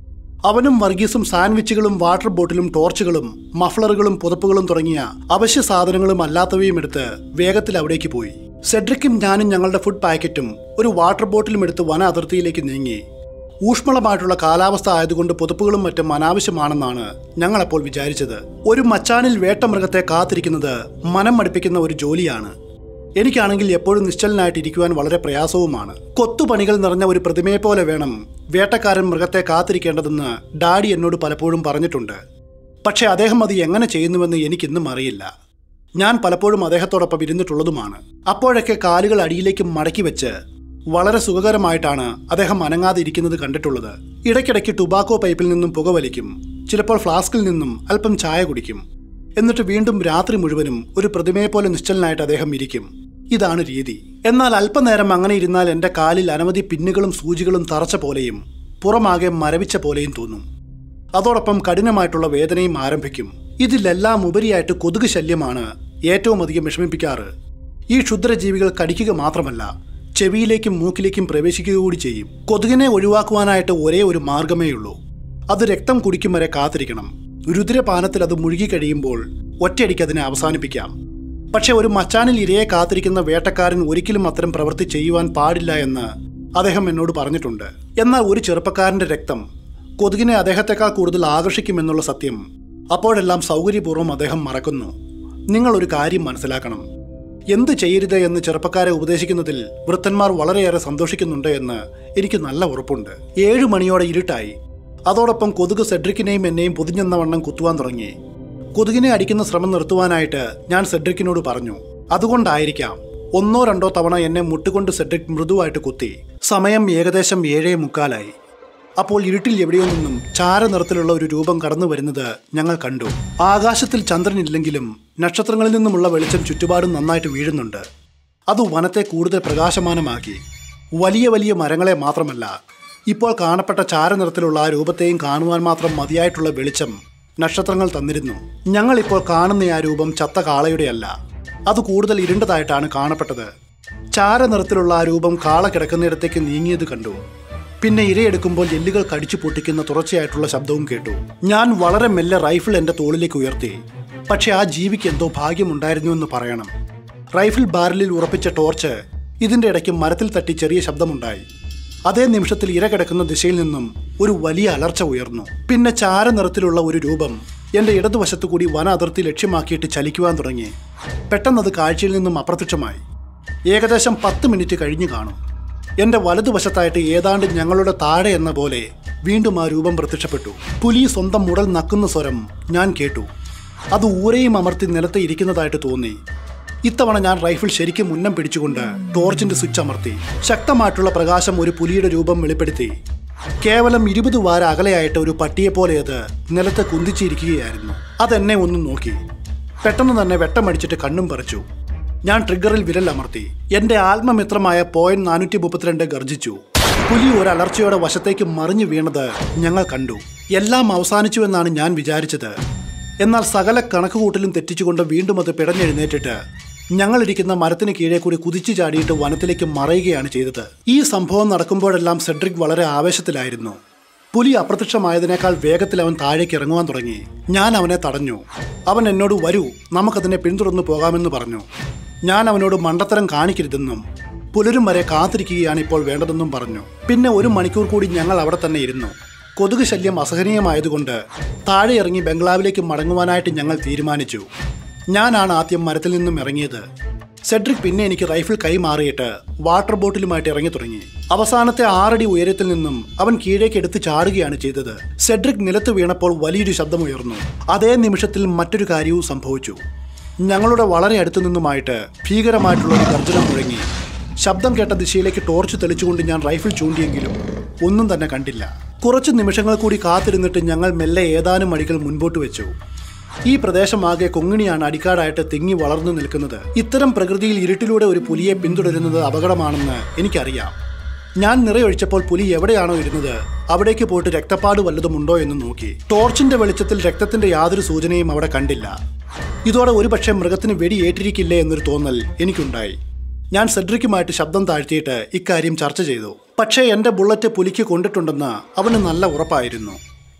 അവനും വർഗീസും സാൻഡ്വിച്ചുകളും വാട്ടർ ബോട്ടിലും ടോർച്ചുകളും മഫ്ലറുകളും പുതപ്പുകളും തുടങ്ങിയ അവശ്യ സാധനങ്ങളും അല്ലാത്തവയും എടുത്ത് വേഗത്തിൽ അവിടേക്ക് പോയി സെഡ്രിക്കും ഞാനും ഞങ്ങളുടെ ഫുഡ് പാക്കറ്റും ഒരു വാട്ടർ ബോട്ടിലും എടുത്ത് വന അതിർത്തിയിലേക്ക് നീങ്ങി ഊഷ്മളമായിട്ടുള്ള കാലാവസ്ഥ ആയതുകൊണ്ട് പുതപ്പുകളും മറ്റും അനാവശ്യമാണെന്നാണ് ഞങ്ങളപ്പോൾ വിചാരിച്ചത് ഒരു മച്ചാനിൽ വേട്ടമൃഗത്തെ കാത്തിരിക്കുന്നത് മനം മടുപ്പിക്കുന്ന ഒരു ജോലിയാണ് എനിക്കാണെങ്കിൽ എപ്പോഴും നിശ്ചലനായിട്ട് ഇരിക്കുവാൻ വളരെ പ്രയാസവുമാണ് കൊത്തുപണികൾ നിറഞ്ഞ ഒരു പ്രതിമയെ പോലെ വേണം വേട്ടക്കാരൻ മൃഗത്തെ കാത്തിരിക്കേണ്ടതെന്ന് ഡാഡി എന്നോട് പലപ്പോഴും പറഞ്ഞിട്ടുണ്ട് പക്ഷേ അദ്ദേഹം അത് എങ്ങനെ ചെയ്യുന്നുവെന്ന് എനിക്കിന്നും അറിയില്ല ഞാൻ പലപ്പോഴും അദ്ദേഹത്തോടൊപ്പം ഇരുന്നിട്ടുള്ളതുമാണ് അപ്പോഴൊക്കെ കാലുകൾ അടിയിലേക്ക് മടക്കി വെച്ച് വളരെ സുഖകരമായിട്ടാണ് അദ്ദേഹം അനങ്ങാതെ ഇരിക്കുന്നത് കണ്ടിട്ടുള്ളത് ഇടയ്ക്കിടയ്ക്ക് ടുബാക്കോ പൈപ്പിൽ നിന്നും പുകവലിക്കും ചിലപ്പോൾ ഫ്ലാസ്കിൽ നിന്നും അല്പം ചായ കുടിക്കും എന്നിട്ട് വീണ്ടും രാത്രി മുഴുവനും ഒരു പ്രതിമയെ പോലെ നിശ്ചലനായിട്ട് അദ്ദേഹം ഇരിക്കും ഇതാണ് രീതി എന്നാൽ അല്പനേരം അങ്ങനെ ഇരുന്നാൽ എൻ്റെ കാലിൽ അനവധി പിന്നുകളും സൂചികളും തറച്ച പോലെയും പുറമാകെ മരവിച്ച പോലെയും തോന്നും അതോടൊപ്പം കഠിനമായിട്ടുള്ള വേദനയും ആരംഭിക്കും ഇതിലെല്ലാം ഉപരിയായിട്ട് കൊതുക് ശല്യമാണ് ഏറ്റവും അധികം വിഷമിപ്പിക്കാറ് ഈ ക്ഷുദ്രജീവികൾ കടിക്കുക മാത്രമല്ല ചെവിയിലേക്കും മൂക്കിലേക്കും പ്രവേശിക്കുക കൂടി ചെയ്യും കൊതുകിനെ ഒഴിവാക്കുവാനായിട്ട് ഒരേ ഒരു മാർഗമേ ഉള്ളൂ അത് രക്തം കുടിക്കും വരെ കാത്തിരിക്കണം രുദ്രപാനത്തിൽ അത് മുഴുകി കഴിയുമ്പോൾ ഒറ്റയടിക്ക് അതിനെ അവസാനിപ്പിക്കാം പക്ഷെ ഒരു മച്ചാനിൽ ഇരയെ കാത്തിരിക്കുന്ന വേട്ടക്കാരൻ ഒരിക്കലും അത്തരം പ്രവൃത്തി ചെയ്യുവാൻ പാടില്ല എന്ന് അദ്ദേഹം എന്നോട് പറഞ്ഞിട്ടുണ്ട് എന്നാൽ ഒരു ചെറുപ്പക്കാരന്റെ രക്തം കൊതുകിനെ അദ്ദേഹത്തെക്കാൾ കൂടുതൽ ആകർഷിക്കുമെന്നുള്ള സത്യം അപ്പോഴെല്ലാം സൗകര്യപൂർവ്വം അദ്ദേഹം മറക്കുന്നു നിങ്ങൾ ഒരു കാര്യം മനസ്സിലാക്കണം എന്ത് ചെയ്യരുത് എന്ന് ചെറുപ്പക്കാരെ ഉപദേശിക്കുന്നതിൽ വൃദ്ധന്മാർ വളരെയേറെ സന്തോഷിക്കുന്നുണ്ട് എന്ന് എനിക്ക് നല്ല ഉറപ്പുണ്ട് ഏഴു മണിയോടെ ഇരുട്ടായി അതോടൊപ്പം കൊതുക് സെഡ്രിക്കിനെയും എന്നെയും പൊതിഞ്ഞെന്ന വണ്ണം കുത്തുവാൻ തുടങ്ങി കൊതുകിനെ അടിക്കുന്ന ശ്രമം നിർത്തുവാനായിട്ട് ഞാൻ സെഡ്രിക്കിനോട് പറഞ്ഞു അതുകൊണ്ടായിരിക്കാം ഒന്നോ രണ്ടോ തവണ എന്നെ മുട്ടുകൊണ്ട് സെഡ്രിക് മൃദുവായിട്ട് കുത്തി സമയം ഏകദേശം ഏഴേ മുക്കാലായി അപ്പോൾ ഇരുട്ടിൽ എവിടെയോ നിന്നും ചാരനിറത്തിലുള്ള ഒരു രൂപം കടന്നു വരുന്നത് ഞങ്ങൾ കണ്ടു ആകാശത്തിൽ ചന്ദ്രനില്ലെങ്കിലും നക്ഷത്രങ്ങളിൽ നിന്നുമുള്ള വെളിച്ചം ചുറ്റുപാടും നന്നായിട്ട് വീഴുന്നുണ്ട് അത് വനത്തെ കൂടുതൽ പ്രകാശമാനമാക്കി വലിയ വലിയ മരങ്ങളെ മാത്രമല്ല ഇപ്പോൾ കാണപ്പെട്ട ചാരനിറത്തിലുള്ള ആ രൂപത്തെയും കാണുവാൻ മാത്രം മതിയായിട്ടുള്ള വെളിച്ചം നക്ഷത്രങ്ങൾ തന്നിരുന്നു ഞങ്ങൾ ഇപ്പോൾ കാണുന്ന ആ രൂപം ചത്ത കാളയുടെയല്ല അത് കൂടുതൽ ഇരുണ്ടതായിട്ടാണ് കാണപ്പെട്ടത് ചാരനിറത്തിലുള്ള ആ രൂപം കാള കിടക്കുന്നിടത്തേക്ക് നീങ്ങിയത് കണ്ടു പിന്നെ ഇരയെടുക്കുമ്പോൾ എല്ലുകൾ കടിച്ചു പൊട്ടിക്കുന്ന തുടർച്ചയായിട്ടുള്ള ശബ്ദവും കേട്ടു ഞാൻ വളരെ മെല്ലെ റൈഫിൾ എന്റെ തോളിലേക്ക് ഉയർത്തി പക്ഷെ ആ ജീവിക്ക് എന്തോ ഭാഗ്യമുണ്ടായിരുന്നുവെന്ന് പറയണം റൈഫിൾ ബാരലിൽ ഉറപ്പിച്ച ടോർച്ച് ഇതിന്റെ ഇടയ്ക്ക് മരത്തിൽ തട്ടി ചെറിയ ശബ്ദമുണ്ടായി അതേ നിമിഷത്തിൽ ഇര കിടക്കുന്ന ദിശയിൽ നിന്നും ഒരു വലിയ അലർച്ച ഉയർന്നു പിന്നെ ചാരനിറത്തിലുള്ള ഒരു രൂപം എന്റെ ഇടതുവശത്തു കൂടി വന അതിർത്തി ലക്ഷ്യമാക്കിയിട്ട് ചലിക്കുവാൻ തുടങ്ങി പെട്ടെന്നത് കാഴ്ചയിൽ നിന്നും അപ്രത്യക്ഷമായി ഏകദേശം പത്ത് മിനിറ്റ് കഴിഞ്ഞു കാണും എന്റെ വലതുവശത്തായിട്ട് ഏതാണ്ട് ഞങ്ങളുടെ താഴെ എന്ന പോലെ വീണ്ടും ആ രൂപം പ്രത്യക്ഷപ്പെട്ടു പുലി സ്വന്തം മുടൽ നക്കുന്ന സ്വരം ഞാൻ കേട്ടു അത് ഊരെയും അമർത്തി നിലത്ത് ഇരിക്കുന്നതായിട്ട് തോന്നി ഇത്തവണ ഞാൻ റൈഫിൾ ശരിക്കും ഉന്നം പിടിച്ചുകൊണ്ട് ടോർച്ചിന്റെ സ്വിച്ച് അമർത്തി ശക്തമായിട്ടുള്ള പ്രകാശം ഒരു പുലിയുടെ രൂപം വെളിപ്പെടുത്തി കേവലം ഇരുപത് വാര അകലെയായിട്ട് ഒരു പട്ടിയെ പോലെ അത് നിലത്ത് കുന്തിച്ചിരിക്കുകയായിരുന്നു അതെന്നെ ഒന്ന് നോക്കി പെട്ടെന്ന് തന്നെ വെട്ടമടിച്ചിട്ട് കണ്ണും പറിച്ചു ഞാൻ ട്രിഗറിൽ വിരൽ അമർത്തി എന്റെ ആത്മമിത്രമായ പോയിന്റ് നാനൂറ്റി മുപ്പത്തിരണ്ട് ഗർജിച്ചു പുലി ഒരു അലർച്ചയോടെ വശത്തേക്ക് മറിഞ്ഞു വീണത് ഞങ്ങൾ കണ്ടു എല്ലാം അവസാനിച്ചു എന്നാണ് ഞാൻ വിചാരിച്ചത് എന്നാൽ സകല കണക്കുകൂട്ടലും തെറ്റിച്ചുകൊണ്ട് വീണ്ടും അത് പിടഞ്ഞെഴുന്നേറ്റിട്ട് ഞങ്ങളിരിക്കുന്ന മരത്തിന് കീഴെ കൂടി കുതിച്ചു ചാടിയിട്ട് വനത്തിലേക്ക് മറയുകയാണ് ചെയ്തത് ഈ സംഭവം നടക്കുമ്പോഴെല്ലാം സെഡ്രിക് വളരെ ആവേശത്തിലായിരുന്നു പുലി അപ്രത്യക്ഷമായതിനേക്കാൾ വേഗത്തിൽ അവൻ താഴേക്ക് ഇറങ്ങുവാൻ തുടങ്ങി ഞാൻ അവനെ തടഞ്ഞു അവൻ എന്നോട് വരൂ നമുക്കതിനെ പിന്തുടർന്നു പോകാമെന്ന് പറഞ്ഞു ഞാൻ അവനോട് മണ്ടത്തരം കാണിക്കരുതെന്നും പുലരും വരെ കാത്തിരിക്കുകയാണ് ഇപ്പോൾ വേണ്ടതെന്നും പറഞ്ഞു പിന്നെ ഒരു മണിക്കൂർ കൂടി ഞങ്ങൾ അവിടെ തന്നെ ഇരുന്നു കൊതുക് ശല്യം അസഹനീയമായതുകൊണ്ട് താഴെ ഇറങ്ങി ബംഗ്ലാവിലേക്ക് മടങ്ങുവാനായിട്ട് ഞങ്ങൾ തീരുമാനിച്ചു ഞാനാണ് ആദ്യം മരത്തിൽ നിന്നും ഇറങ്ങിയത് സെഡ്രിക് പിന്നെ എനിക്ക് റൈഫിൾ കൈമാറിയിട്ട് വാട്ടർ ബോട്ടിലുമായിട്ട് ഇറങ്ങി തുടങ്ങി അവസാനത്തെ ആറടി ഉയരത്തിൽ നിന്നും അവൻ കീഴേക്ക് എടുത്ത് ചാടുകയാണ് ചെയ്തത് സെഡ്രിക് നിലത്ത് വീണപ്പോൾ വലിയൊരു ശബ്ദമുയർന്നു അതേ നിമിഷത്തിൽ മറ്റൊരു കാര്യവും സംഭവിച്ചു ഞങ്ങളുടെ വളരെ അടുത്തു നിന്നുമായിട്ട് ഭീകരമായിട്ടുള്ള ഒരു ഗർജനം മുഴങ്ങി ശബ്ദം കേട്ട ദിശയിലേക്ക് ടോർച്ച് തെളിച്ചുകൊണ്ട് ഞാൻ റൈഫിൾ ചൂണ്ടിയെങ്കിലും ഒന്നും തന്നെ കണ്ടില്ല കുറച്ച് നിമിഷങ്ങൾ കൂടി കാത്തിരുന്നിട്ട് ഞങ്ങൾ മെല്ലെ ഏതാനും അടികൾ മുൻപോട്ട് വെച്ചു ഈ പ്രദേശമാകെ കൊങ്ങിണിയാണ് അടിക്കാടായിട്ട് തിങ്ങി വളർന്നു നിൽക്കുന്നത് ഇത്തരം പ്രകൃതിയിൽ ഇരുട്ടിലൂടെ ഒരു പുലിയെ പിന്തുടരുന്നത് അപകടമാണെന്ന് എനിക്കറിയാം ഞാൻ നിറയൊഴിച്ചപ്പോൾ പുലി എവിടെയാണോ ഇരുന്നത് അവിടേക്ക് പോയിട്ട് രക്തപ്പാട് വല്ലതുമുണ്ടോ എന്ന് നോക്കി ടോർച്ചിന്റെ വെളിച്ചത്തിൽ രക്തത്തിന്റെ യാതൊരു സൂചനയും അവിടെ കണ്ടില്ല ഇതോടെ ഒരുപക്ഷെ മൃഗത്തിന് വെടിയേറ്റിരിക്കില്ലേ എന്നൊരു തോന്നൽ എനിക്കുണ്ടായി ഞാൻ സെഡ്രിക്കുമായിട്ട് ശബ്ദം താഴ്ത്തിയിട്ട് ഇക്കാര്യം ചർച്ച ചെയ്തു പക്ഷേ എൻ്റെ ബുള്ളറ്റ് പുലിക്ക് കൊണ്ടിട്ടുണ്ടെന്ന് അവന് നല്ല ഉറപ്പായിരുന്നു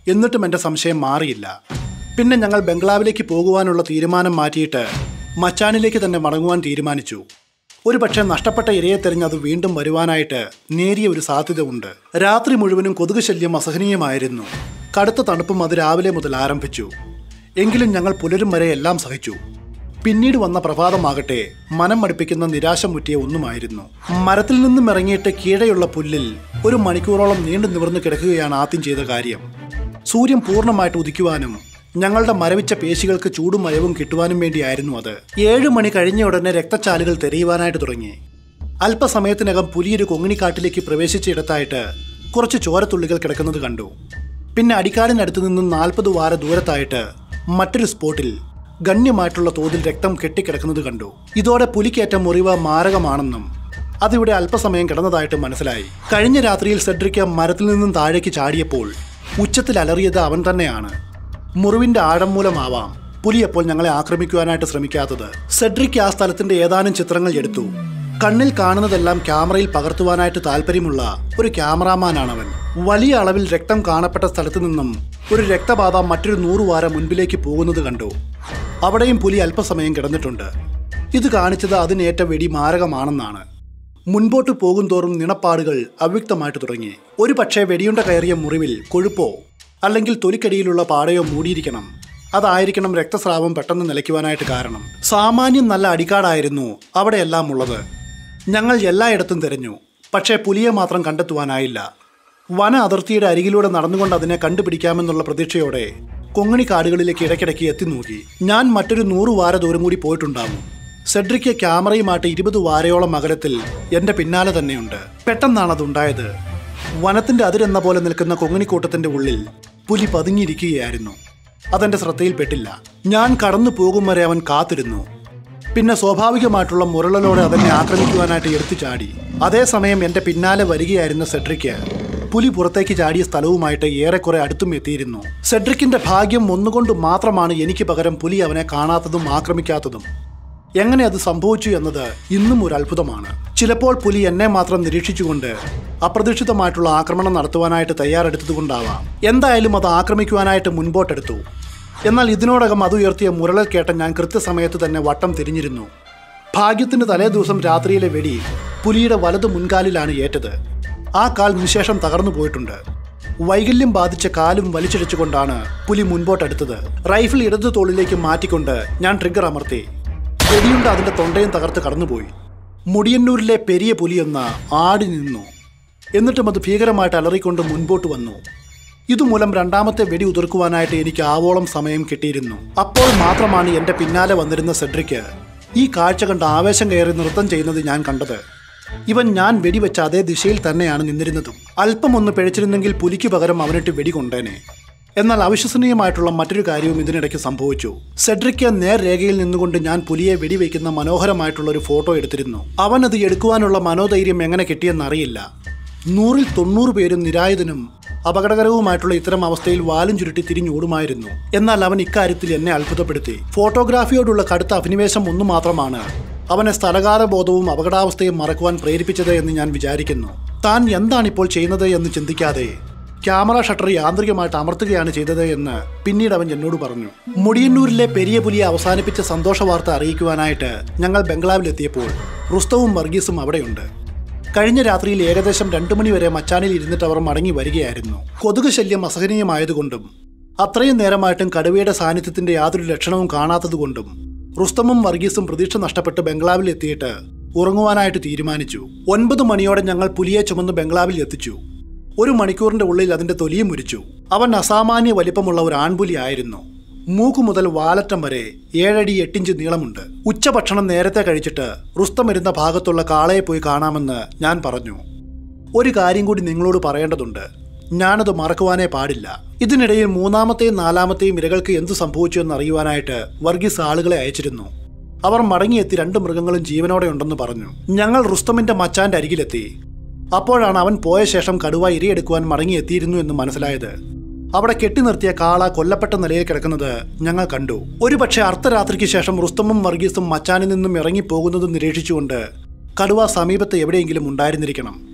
എന്നിട്ടും എൻ്റെ സംശയം മാറിയില്ല പിന്നെ ഞങ്ങൾ ബംഗ്ലാവിലേക്ക് പോകുവാനുള്ള തീരുമാനം മാറ്റിയിട്ട് മച്ചാനിലേക്ക് തന്നെ മടങ്ങുവാൻ തീരുമാനിച്ചു ഒരു പക്ഷേ നഷ്ടപ്പെട്ട ഇരയെ തെരഞ്ഞ് അത് വീണ്ടും വരുവാനായിട്ട് നേരിയ ഒരു സാധ്യത ഉണ്ട് രാത്രി മുഴുവനും കൊതുക് ശല്യം അസഹനീയമായിരുന്നു കടുത്ത തണുപ്പും അത് രാവിലെ മുതൽ ആരംഭിച്ചു എങ്കിലും ഞങ്ങൾ പുലരും വരെ എല്ലാം സഹിച്ചു പിന്നീട് വന്ന പ്രഭാതമാകട്ടെ മനം മടുപ്പിക്കുന്ന നിരാശ മുറ്റിയ ഒന്നുമായിരുന്നു മരത്തിൽ നിന്നും ഇറങ്ങിയിട്ട് കീഴെയുള്ള പുല്ലിൽ ഒരു മണിക്കൂറോളം നീണ്ടു നിവർന്നു കിടക്കുകയാണ് ആദ്യം ചെയ്ത കാര്യം സൂര്യൻ പൂർണ്ണമായിട്ട് ഉദിക്കുവാനും ഞങ്ങളുടെ മരവിച്ച പേശികൾക്ക് ചൂടും മയവും കിട്ടുവാനും വേണ്ടിയായിരുന്നു അത് ഏഴ് മണി കഴിഞ്ഞ ഉടനെ രക്തച്ചാലുകൾ തെരയുവാനായിട്ട് തുടങ്ങി അല്പസമയത്തിനകം പുലിയൊരു കൊങ്ങിണിക്കാട്ടിലേക്ക് പ്രവേശിച്ചിടത്തായിട്ട് കുറച്ച് ചോരത്തുള്ളികൾ കിടക്കുന്നത് കണ്ടു പിന്നെ അടിക്കാടിനടുത്ത് നിന്നും നാൽപ്പത് വാര ദൂരത്തായിട്ട് മറ്റൊരു സ്പോട്ടിൽ ഗണ്യമായിട്ടുള്ള തോതിൽ രക്തം കെട്ടിക്കിടക്കുന്നത് കണ്ടു ഇതോടെ പുലിക്കേറ്റ മുറിവ് മാരകമാണെന്നും അതിവിടെ അല്പസമയം കിടന്നതായിട്ട് മനസ്സിലായി കഴിഞ്ഞ രാത്രിയിൽ സെഡ്രിക്ക് മരത്തിൽ നിന്നും താഴേക്ക് ചാടിയപ്പോൾ ഉച്ചത്തിൽ അലറിയത് അവൻ തന്നെയാണ് മുറിവിന്റെ ആഴം മൂലമാവാം പുലി അപ്പോൾ ഞങ്ങളെ ആക്രമിക്കുവാനായിട്ട് ശ്രമിക്കാത്തത് സെഡ്രിക്ക് ആ സ്ഥലത്തിന്റെ ഏതാനും ചിത്രങ്ങൾ എടുത്തു കണ്ണിൽ കാണുന്നതെല്ലാം ക്യാമറയിൽ പകർത്തുവാനായിട്ട് താല്പര്യമുള്ള ഒരു ക്യാമറാമാനാണവൻ വലിയ അളവിൽ രക്തം കാണപ്പെട്ട സ്ഥലത്തു നിന്നും ഒരു രക്തപാത മറ്റൊരു നൂറ് വാരം മുൻപിലേക്ക് പോകുന്നത് കണ്ടു അവിടെയും പുലി അല്പസമയം കിടന്നിട്ടുണ്ട് ഇത് കാണിച്ചത് അതിനേറ്റ വെടി മാരകമാണെന്നാണ് മുൻപോട്ട് പോകും തോറും നിണപ്പാടുകൾ അവ്യക്തമായിട്ട് തുടങ്ങി ഒരു പക്ഷേ വെടിയുണ്ട കയറിയ മുറിവിൽ കൊഴുപ്പോ അല്ലെങ്കിൽ തൊലിക്കടിയിലുള്ള പാടയോ മൂടിയിരിക്കണം അതായിരിക്കണം രക്തസ്രാവം പെട്ടെന്ന് നിലയ്ക്കുവാനായിട്ട് കാരണം സാമാന്യം നല്ല അടിക്കാടായിരുന്നു അവിടെയെല്ലാം ഉള്ളത് ഞങ്ങൾ എല്ലായിടത്തും തിരഞ്ഞു പക്ഷേ പുലിയെ മാത്രം കണ്ടെത്തുവാനായില്ല വന അതിർത്തിയുടെ അരികിലൂടെ നടന്നുകൊണ്ട് അതിനെ കണ്ടുപിടിക്കാമെന്നുള്ള പ്രതീക്ഷയോടെ കൊങ്ങണി കാടുകളിലേക്ക് ഇടയ്ക്കിടയ്ക്ക് എത്തി നോക്കി ഞാൻ മറ്റൊരു നൂറ് വാര ദൂരം കൂടി പോയിട്ടുണ്ടാവും സെഡ്രിക്ക് ക്യാമറയുമായിട്ട് ഇരുപത് വാരയോളം അകലത്തിൽ എന്റെ പിന്നാലെ തന്നെയുണ്ട് പെട്ടെന്നാണ് അതുണ്ടായത് വനത്തിന്റെ അതിരെന്ന പോലെ നിൽക്കുന്ന കൊങ്ങിണിക്കൂട്ടത്തിന്റെ ഉള്ളിൽ പുലി പതുങ്ങിയിരിക്കുകയായിരുന്നു അതെന്റെ ശ്രദ്ധയിൽപ്പെട്ടില്ല ഞാൻ കടന്നു പോകും വരെ അവൻ കാത്തിരുന്നു പിന്നെ സ്വാഭാവികമായിട്ടുള്ള മുരളലോടെ അതെന്നെ ആക്രമിക്കുവാനായിട്ട് എടുത്തു ചാടി അതേസമയം എന്റെ പിന്നാലെ വരികയായിരുന്ന സെഡ്രിക്ക് പുലി പുറത്തേക്ക് ചാടിയ സ്ഥലവുമായിട്ട് ഏറെക്കുറെ അടുത്തും എത്തിയിരുന്നു സെഡ്രിക്കിന്റെ ഭാഗ്യം ഒന്നുകൊണ്ട് മാത്രമാണ് എനിക്ക് പകരം പുലി അവനെ കാണാത്തതും ആക്രമിക്കാത്തതും എങ്ങനെ അത് സംഭവിച്ചു എന്നത് ഇന്നും ഒരു അത്ഭുതമാണ് ചിലപ്പോൾ പുലി എന്നെ മാത്രം നിരീക്ഷിച്ചുകൊണ്ട് അപ്രതീക്ഷിതമായിട്ടുള്ള ആക്രമണം നടത്തുവാനായിട്ട് തയ്യാറെടുത്തതുകൊണ്ടാവാം എന്തായാലും അത് ആക്രമിക്കുവാനായിട്ട് മുൻപോട്ടെടുത്തു എന്നാൽ ഇതിനോടകം അത് ഉയർത്തിയ മുരളൽ കേട്ട ഞാൻ കൃത്യസമയത്ത് തന്നെ വട്ടം തിരിഞ്ഞിരുന്നു ഭാഗ്യത്തിന് തലേ ദിവസം രാത്രിയിലെ വെടി പുലിയുടെ വലതു മുൻകാലിലാണ് ഏറ്റത് ആ കാൽ നിശേഷം തകർന്നു പോയിട്ടുണ്ട് വൈകല്യം ബാധിച്ച കാലും വലിച്ചിഴച്ചുകൊണ്ടാണ് പുലി മുൻപോട്ടെടുത്തത് റൈഫിൾ ഇടതു തോളിലേക്ക് മാറ്റിക്കൊണ്ട് ഞാൻ ട്രിഗർ അമർത്തി വെടിയുണ്ട് അതിന്റെ തൊണ്ടയും തകർത്ത് കടന്നുപോയി മുടിയന്നൂരിലെ പെരിയ പുലിയെന്ന ആടി നിന്നു എന്നിട്ടും അത് ഭീകരമായിട്ട് അലറിക്കൊണ്ട് മുൻപോട്ട് വന്നു ഇതുമൂലം രണ്ടാമത്തെ വെടി ഉതിർക്കുവാനായിട്ട് എനിക്ക് ആവോളം സമയം കിട്ടിയിരുന്നു അപ്പോൾ മാത്രമാണ് എന്റെ പിന്നാലെ വന്നിരുന്ന സെഡ്രിക്ക് ഈ കാഴ്ച കണ്ട് ആവേശം കയറി നൃത്തം ചെയ്യുന്നത് ഞാൻ കണ്ടത് ഇവൻ ഞാൻ വെടിവെച്ച അതേ ദിശയിൽ തന്നെയാണ് നിന്നിരുന്നതും അല്പം ഒന്ന് പിഴച്ചിരുന്നെങ്കിൽ പുലിക്ക് പകരം അവനിട്ട് വെടി കൊണ്ടേനെ എന്നാൽ അവിശ്വസനീയമായിട്ടുള്ള മറ്റൊരു കാര്യവും ഇതിനിടയ്ക്ക് സംഭവിച്ചു സെഡ്രിക്ക് നേർരേഖയിൽ നിന്നുകൊണ്ട് ഞാൻ പുലിയെ വെടിവെക്കുന്ന മനോഹരമായിട്ടുള്ള ഒരു ഫോട്ടോ എടുത്തിരുന്നു അവൻ അത് എടുക്കുവാനുള്ള മനോധൈര്യം എങ്ങനെ കിട്ടിയെന്നറിയില്ല നൂറിൽ തൊണ്ണൂറ് പേരും നിരായുധനും അപകടകരവുമായിട്ടുള്ള ഇത്തരം അവസ്ഥയിൽ വാലും ചുരുട്ടി തിരിഞ്ഞോടുമായിരുന്നു എന്നാൽ അവൻ ഇക്കാര്യത്തിൽ എന്നെ അത്ഭുതപ്പെടുത്തി ഫോട്ടോഗ്രാഫിയോടുള്ള കടുത്ത അഭിനിവേശം ഒന്നു മാത്രമാണ് അവനെ സ്ഥലകാല ബോധവും അപകടാവസ്ഥയും മറക്കുവാൻ പ്രേരിപ്പിച്ചത് എന്ന് ഞാൻ വിചാരിക്കുന്നു താൻ എന്താണിപ്പോൾ ചെയ്യുന്നത് എന്ന് ചിന്തിക്കാതെ ക്യാമറ ഷട്ടർ യാന്ത്രികമായിട്ട് അമർത്തുകയാണ് ചെയ്തത് എന്ന് പിന്നീട് അവൻ എന്നോട് പറഞ്ഞു മുടിയന്നൂരിലെ പെരിയ പുലിയെ അവസാനിപ്പിച്ച സന്തോഷ വാർത്ത അറിയിക്കുവാനായിട്ട് ഞങ്ങൾ ബംഗ്ലാവിലെത്തിയപ്പോൾ റുസ്തവും വർഗീസും അവിടെയുണ്ട് കഴിഞ്ഞ രാത്രിയിൽ ഏകദേശം രണ്ടു മണി വരെ മച്ചാനിൽ ഇരുന്നിട്ട് അവർ മടങ്ങി വരികയായിരുന്നു കൊതുക് ശല്യം അസഹനീയമായതുകൊണ്ടും അത്രയും നേരമായിട്ടും കടുവയുടെ സാന്നിധ്യത്തിന്റെ യാതൊരു ലക്ഷണവും കാണാത്തതുകൊണ്ടും റുസ്തമും വർഗീസും പ്രതീക്ഷ നഷ്ടപ്പെട്ട് ബംഗ്ലാവിൽ എത്തിയിട്ട് ഉറങ്ങുവാനായിട്ട് തീരുമാനിച്ചു ഒൻപത് മണിയോടെ ഞങ്ങൾ പുലിയെ ചുമന്ന് ബംഗ്ലാവിൽ എത്തിച്ചു ഒരു മണിക്കൂറിന്റെ ഉള്ളിൽ അതിന്റെ തൊലിയും മുരിച്ചു അവൻ അസാമാന്യ വലിപ്പമുള്ള ഒരു ആൺപുലി ആയിരുന്നു മൂക്ക് മുതൽ വാലറ്റം വരെ ഏഴടി എട്ടിഞ്ച് നീളമുണ്ട് ഉച്ചഭക്ഷണം നേരത്തെ കഴിച്ചിട്ട് റുസ്തം ഇരുന്ന ഭാഗത്തുള്ള കാളയെ പോയി കാണാമെന്ന് ഞാൻ പറഞ്ഞു ഒരു കാര്യം കൂടി നിങ്ങളോട് പറയേണ്ടതുണ്ട് ഞാനത് മറക്കുവാനേ പാടില്ല ഇതിനിടയിൽ മൂന്നാമത്തെയും നാലാമത്തെയും ഇരകൾക്ക് എന്തു സംഭവിച്ചു എന്ന് അറിയുവാനായിട്ട് വർഗീസ് ആളുകളെ അയച്ചിരുന്നു അവർ മടങ്ങിയെത്തി രണ്ട് മൃഗങ്ങളും ജീവനോടെ ഉണ്ടെന്ന് പറഞ്ഞു ഞങ്ങൾ റുസ്തമിന്റെ മച്ചാന്റെ അരികിലെത്തി അപ്പോഴാണ് അവൻ പോയ ശേഷം കടുവ ഇരയെടുക്കുവാൻ മടങ്ങിയെത്തിയിരുന്നു എന്ന് മനസ്സിലായത് അവിടെ കെട്ടി നിർത്തിയ കാള കൊല്ലപ്പെട്ട നിലയിൽ കിടക്കുന്നത് ഞങ്ങൾ കണ്ടു ഒരുപക്ഷെ അർദ്ധരാത്രിക്ക് ശേഷം റുസ്തമും വർഗീസും മച്ചാനിൽ നിന്നും ഇറങ്ങിപ്പോകുന്നത് നിരീക്ഷിച്ചുകൊണ്ട് കടുവ സമീപത്ത് എവിടെയെങ്കിലും ഉണ്ടായിരുന്നിരിക്കണം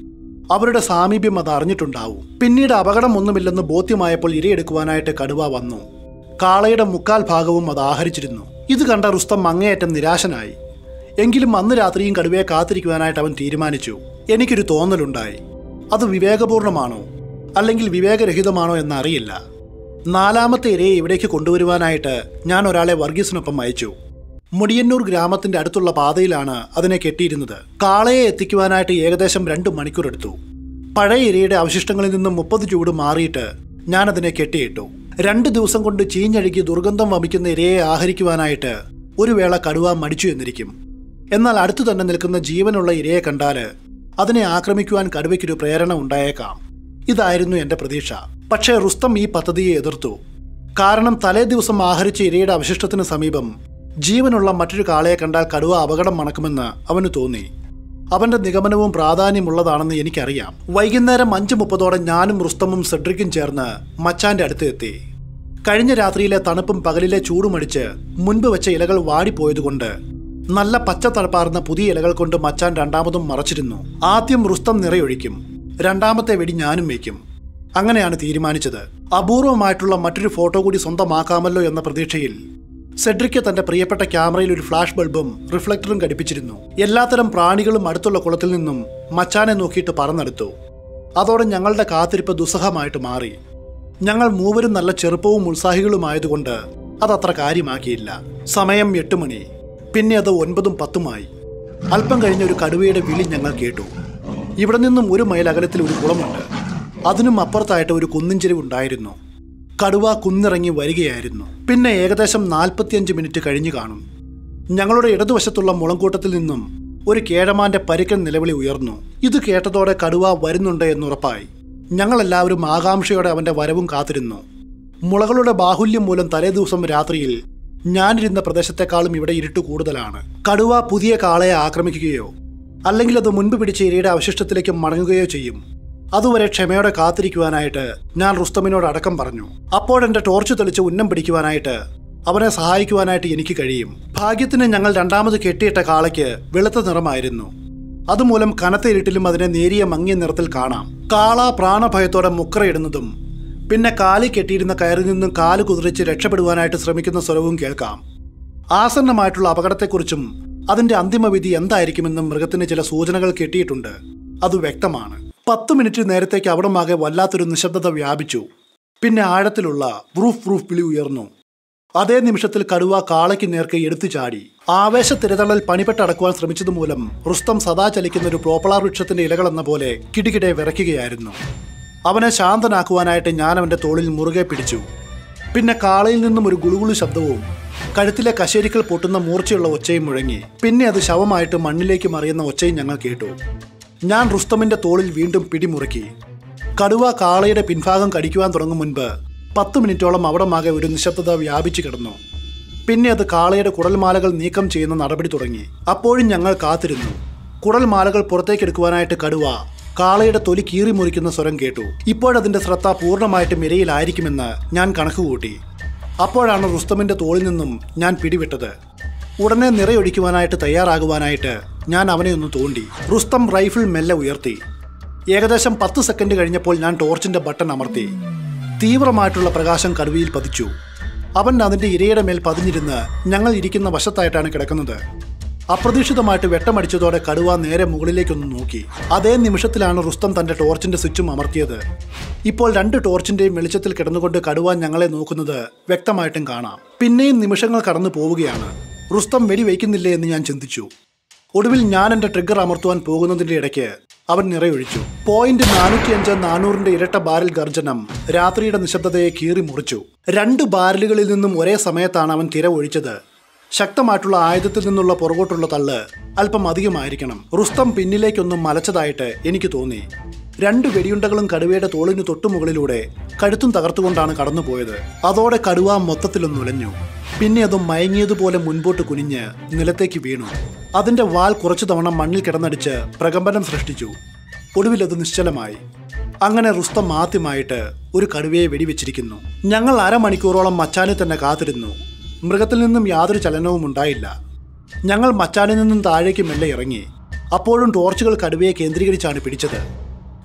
അവരുടെ സാമീപ്യം അത് അറിഞ്ഞിട്ടുണ്ടാവും പിന്നീട് അപകടം ഒന്നുമില്ലെന്ന് ബോധ്യമായപ്പോൾ ഇരയെടുക്കുവാനായിട്ട് കടുവ വന്നു കാളയുടെ മുക്കാൽ ഭാഗവും അത് ആഹരിച്ചിരുന്നു ഇത് കണ്ട റുസ്തം അങ്ങേയറ്റം നിരാശനായി എങ്കിലും അന്ന് രാത്രിയും കടുവയെ കാത്തിരിക്കുവാനായിട്ട് അവൻ തീരുമാനിച്ചു എനിക്കൊരു തോന്നലുണ്ടായി അത് വിവേകപൂർണമാണോ അല്ലെങ്കിൽ വിവേകരഹിതമാണോ എന്നറിയില്ല നാലാമത്തെ ഇരയെ ഇവിടേക്ക് കൊണ്ടുവരുവാനായിട്ട് ഞാൻ ഒരാളെ വർഗീസിനൊപ്പം അയച്ചു മുടിയന്നൂർ ഗ്രാമത്തിന്റെ അടുത്തുള്ള പാതയിലാണ് അതിനെ കെട്ടിയിരുന്നത് കാളയെ എത്തിക്കുവാനായിട്ട് ഏകദേശം രണ്ട് മണിക്കൂർ എടുത്തു പഴയ ഇരയുടെ അവശിഷ്ടങ്ങളിൽ നിന്നും മുപ്പത് ചൂട് മാറിയിട്ട് ഞാൻ അതിനെ കെട്ടിയിട്ടു രണ്ട് ദിവസം കൊണ്ട് ചീഞ്ഞഴുകി ദുർഗന്ധം വമിക്കുന്ന ഇരയെ ആഹരിക്കുവാനായിട്ട് ഒരു വേള കടുവ മടിച്ചു എന്നിരിക്കും എന്നാൽ അടുത്തു തന്നെ നിൽക്കുന്ന ജീവനുള്ള ഇരയെ കണ്ടാല് അതിനെ ആക്രമിക്കുവാൻ കടുവയ്ക്കൊരു പ്രേരണ ഉണ്ടായേക്കാം ഇതായിരുന്നു എന്റെ പ്രതീക്ഷ പക്ഷേ റുസ്തം ഈ പദ്ധതിയെ എതിർത്തു കാരണം തലേ ദിവസം ആഹരിച്ച ഇരയുടെ അവശിഷ്ടത്തിന് സമീപം ജീവനുള്ള മറ്റൊരു കാളയെ കണ്ടാൽ കടുവ അപകടം മണക്കുമെന്ന് അവന് തോന്നി അവന്റെ നിഗമനവും പ്രാധാന്യമുള്ളതാണെന്ന് എനിക്കറിയാം വൈകുന്നേരം അഞ്ച് മുപ്പതോടെ ഞാനും റുസ്തമും സെഡ്രിക്കും ചേർന്ന് മച്ചാന്റെ അടുത്ത് എത്തി കഴിഞ്ഞ രാത്രിയിലെ തണുപ്പും പകലിലെ ചൂടുമടിച്ച് മുൻപ് വെച്ച ഇലകൾ വാടിപ്പോയതുകൊണ്ട് നല്ല പച്ച തണുപ്പാർന്ന പുതിയ ഇലകൾ കൊണ്ട് മച്ചാൻ രണ്ടാമതും മറച്ചിരുന്നു ആദ്യം റുസ്തം നിറയൊഴിക്കും രണ്ടാമത്തെ വെടി ഞാനും വയ്ക്കും അങ്ങനെയാണ് തീരുമാനിച്ചത് അപൂർവമായിട്ടുള്ള മറ്റൊരു ഫോട്ടോ കൂടി സ്വന്തമാക്കാമല്ലോ എന്ന പ്രതീക്ഷയിൽ സെഡ്രിക്ക് തന്റെ പ്രിയപ്പെട്ട ക്യാമറയിൽ ഒരു ഫ്ലാഷ് ബൾബും റിഫ്ലക്ടറും ഘടിപ്പിച്ചിരുന്നു എല്ലാത്തരം പ്രാണികളും അടുത്തുള്ള കുളത്തിൽ നിന്നും മച്ചാനെ നോക്കിയിട്ട് പറന്നെടുത്തു അതോടെ ഞങ്ങളുടെ കാത്തിരിപ്പ് ദുസ്സഹമായിട്ട് മാറി ഞങ്ങൾ മൂവരും നല്ല ചെറുപ്പവും ഉത്സാഹികളുമായതുകൊണ്ട് അതത്ര കാര്യമാക്കിയില്ല സമയം എട്ട് മണി പിന്നെ അത് ഒൻപതും പത്തുമായി അല്പം കഴിഞ്ഞ ഒരു കടുവയുടെ വിളി ഞങ്ങൾ കേട്ടു ഇവിടെ നിന്നും ഒരു മൈൽ അകലത്തിൽ ഒരു കുളമുണ്ട് അതിനും അപ്പുറത്തായിട്ട് ഒരു കുന്നിൻചെരിവുണ്ടായിരുന്നു കടുവ കുന്നിറങ്ങി വരികയായിരുന്നു പിന്നെ ഏകദേശം നാൽപ്പത്തിയഞ്ച് മിനിറ്റ് കഴിഞ്ഞു കാണും ഞങ്ങളുടെ ഇടതുവശത്തുള്ള മുളങ്കൂട്ടത്തിൽ നിന്നും ഒരു കേഴമാന്റെ പരുക്കൻ നിലവിളി ഉയർന്നു ഇത് കേട്ടതോടെ കടുവ വരുന്നുണ്ട് എന്നുറപ്പായി ഞങ്ങളെല്ലാവരും ആകാംക്ഷയോടെ അവന്റെ വരവും കാത്തിരുന്നു മുളകളുടെ ബാഹുല്യം മൂലം തലേ ദിവസം രാത്രിയിൽ ഞാനിരുന്ന പ്രദേശത്തെക്കാളും ഇവിടെ ഇരുട്ട് കൂടുതലാണ് കടുവ പുതിയ കാളയെ ആക്രമിക്കുകയോ അല്ലെങ്കിൽ അത് മുൻപ് പിടിച്ച ഇരയുടെ അവശിഷ്ടത്തിലേക്ക് മടങ്ങുകയോ ചെയ്യും അതുവരെ ക്ഷമയോടെ കാത്തിരിക്കുവാനായിട്ട് ഞാൻ റുസ്തമിനോട് അടക്കം പറഞ്ഞു അപ്പോഴെന്റെ ടോർച്ച് തെളിച്ച് ഉന്നം പിടിക്കുവാനായിട്ട് അവനെ സഹായിക്കുവാനായിട്ട് എനിക്ക് കഴിയും ഭാഗ്യത്തിന് ഞങ്ങൾ രണ്ടാമത് കെട്ടിയിട്ട കാളയ്ക്ക് വെളുത്ത നിറമായിരുന്നു അതുമൂലം കനത്ത ഇരുട്ടിലും അതിനെ നേരിയ മങ്ങിയ നിറത്തിൽ കാണാം കാള പ്രാണഭയത്തോടെ മുക്കറയിടുന്നതും പിന്നെ കാലി കെട്ടിയിരുന്ന കയറിൽ നിന്നും കാല് കുതിരിച്ച് രക്ഷപ്പെടുവാനായിട്ട് ശ്രമിക്കുന്ന സ്വരവും കേൾക്കാം ആസന്നമായിട്ടുള്ള അപകടത്തെക്കുറിച്ചും അതിന്റെ അന്തിമവിധി എന്തായിരിക്കുമെന്നും മൃഗത്തിന് ചില സൂചനകൾ കിട്ടിയിട്ടുണ്ട് അത് വ്യക്തമാണ് പത്ത് മിനിറ്റ് നേരത്തേക്ക് അവിടമാകെ വല്ലാത്തൊരു നിശബ്ദത വ്യാപിച്ചു പിന്നെ ആഴത്തിലുള്ള ബ്രൂഫ് ബ്രൂഫ് വിളി ഉയർന്നു അതേ നിമിഷത്തിൽ കടുവ കാളയ്ക്ക് നേർക്ക് എടുത്തു ചാടി ആവേശ തിരതള്ളൽ പണിപ്പെട്ടടക്കുവാൻ ശ്രമിച്ചതുമൂലം റുസ്തം സദാ ചലിക്കുന്ന ഒരു പ്രോപ്പളാർ വൃക്ഷത്തിന്റെ ഇലകളെന്ന പോലെ കിടികിടെ വിറയ്ക്കുകയായിരുന്നു അവനെ ശാന്തനാക്കുവാനായിട്ട് ഞാൻ അവന്റെ തോളിൽ മുറുകെ പിടിച്ചു പിന്നെ കാളയിൽ നിന്നും ഒരു ഗുളുഗുളു ശബ്ദവും കഴുത്തിലെ കശേരിക്കൽ പൊട്ടുന്ന മൂർച്ചയുള്ള ഒച്ചയും മുഴങ്ങി പിന്നെ അത് ശവമായിട്ട് മണ്ണിലേക്ക് മറിയുന്ന ഒച്ചയും ഞങ്ങൾ കേട്ടു ഞാൻ റുസ്തമിന്റെ തോളിൽ വീണ്ടും പിടിമുറുക്കി കടുവ കാളയുടെ പിൻഭാഗം കടിക്കുവാൻ തുടങ്ങും മുൻപ് പത്ത് മിനിറ്റോളം അവിടമാകെ ഒരു നിശബ്ദത വ്യാപിച്ചു കിടന്നു പിന്നെ അത് കാളയുടെ കുടൽമാലകൾ നീക്കം ചെയ്യുന്ന നടപടി തുടങ്ങി അപ്പോഴും ഞങ്ങൾ കാത്തിരുന്നു കുടൽമാലകൾ പുറത്തേക്കെടുക്കുവാനായിട്ട് കടുവ കാളയുടെ തൊലി കീറി മുറിക്കുന്ന സ്വരം കേട്ടു ഇപ്പോഴതിന്റെ ശ്രദ്ധ പൂർണ്ണമായിട്ടും ഇരയിലായിരിക്കുമെന്ന് ഞാൻ കണക്കുകൂട്ടി അപ്പോഴാണ് റുസ്തമിന്റെ തോളിൽ നിന്നും ഞാൻ പിടിവിട്ടത് ഉടനെ നിറയൊഴിക്കുവാനായിട്ട് തയ്യാറാകുവാനായിട്ട് ഞാൻ അവനെ ഒന്ന് തോണ്ടി റുസ്തം റൈഫിൾ മെല്ലെ ഉയർത്തി ഏകദേശം പത്ത് സെക്കൻഡ് കഴിഞ്ഞപ്പോൾ ഞാൻ ടോർച്ചിന്റെ ബട്ടൺ അമർത്തി തീവ്രമായിട്ടുള്ള പ്രകാശം കടുവയിൽ പതിച്ചു അവൻ അതിന്റെ ഇരയുടെ മേൽ പതിഞ്ഞിരുന്ന് ഞങ്ങൾ ഇരിക്കുന്ന വശത്തായിട്ടാണ് കിടക്കുന്നത് അപ്രതീക്ഷിതമായിട്ട് വെട്ടമടിച്ചതോടെ കടുവ നേരെ മുകളിലേക്കൊന്ന് നോക്കി അതേ നിമിഷത്തിലാണ് റുസ്തം തന്റെ ടോർച്ചിന്റെ സ്വിച്ചും അമർത്തിയത് ഇപ്പോൾ രണ്ട് ടോർച്ചിന്റെയും വെളിച്ചത്തിൽ കിടന്നുകൊണ്ട് കടുവ ഞങ്ങളെ നോക്കുന്നത് വ്യക്തമായിട്ടും കാണാം പിന്നെയും നിമിഷങ്ങൾ കടന്നു പോവുകയാണ് റുസ്തം വെടിവെക്കുന്നില്ലേ എന്ന് ഞാൻ ചിന്തിച്ചു ഒടുവിൽ ഞാൻ എന്റെ ട്രിഗർ അമർത്തുവാൻ പോകുന്നതിന്റെ ഇടയ്ക്ക് അവൻ നിറയൊഴിച്ചു പോയിന്റ് നാനൂറ്റിയഞ്ച് നാനൂറിന്റെ ഇരട്ട ബാരൽ ഗർജനം രാത്രിയുടെ നിശബ്ദതയെ കീറി മുറിച്ചു രണ്ട് ബാരലുകളിൽ നിന്നും ഒരേ സമയത്താണ് അവൻ തിര ഒഴിച്ചത് ശക്തമായിട്ടുള്ള ആയുധത്തിൽ നിന്നുള്ള പുറകോട്ടുള്ള തള്ള് അല്പം അധികമായിരിക്കണം റുസ്തം പിന്നിലേക്കൊന്നും മലച്ചതായിട്ട് എനിക്ക് തോന്നി രണ്ട് വെടിയുണ്ടകളും കടുവയുടെ തോളിന് തൊട്ടുമുകളിലൂടെ കഴുത്തും തകർത്തുകൊണ്ടാണ് കടന്നുപോയത് അതോടെ കടുവ മൊത്തത്തിലൊന്നുലഞ്ഞു പിന്നെ അത് മയങ്ങിയതുപോലെ മുൻപോട്ട് കുനിഞ്ഞ് നിലത്തേക്ക് വീണു അതിന്റെ വാൽ കുറച്ചു തവണ മണ്ണിൽ കിടന്നടിച്ച് പ്രകമ്പനം സൃഷ്ടിച്ചു ഒടുവിൽ അത് നിശ്ചലമായി അങ്ങനെ റുസ്തം ആദ്യമായിട്ട് ഒരു കടുവയെ വെടിവെച്ചിരിക്കുന്നു ഞങ്ങൾ അരമണിക്കൂറോളം മച്ചാനെ തന്നെ കാത്തിരുന്നു മൃഗത്തിൽ നിന്നും യാതൊരു ചലനവും ഉണ്ടായില്ല ഞങ്ങൾ മച്ചാനിൽ നിന്നും താഴേക്ക് മെല്ലെ ഇറങ്ങി അപ്പോഴും ടോർച്ചുകൾ കടുവയെ കേന്ദ്രീകരിച്ചാണ് പിടിച്ചത്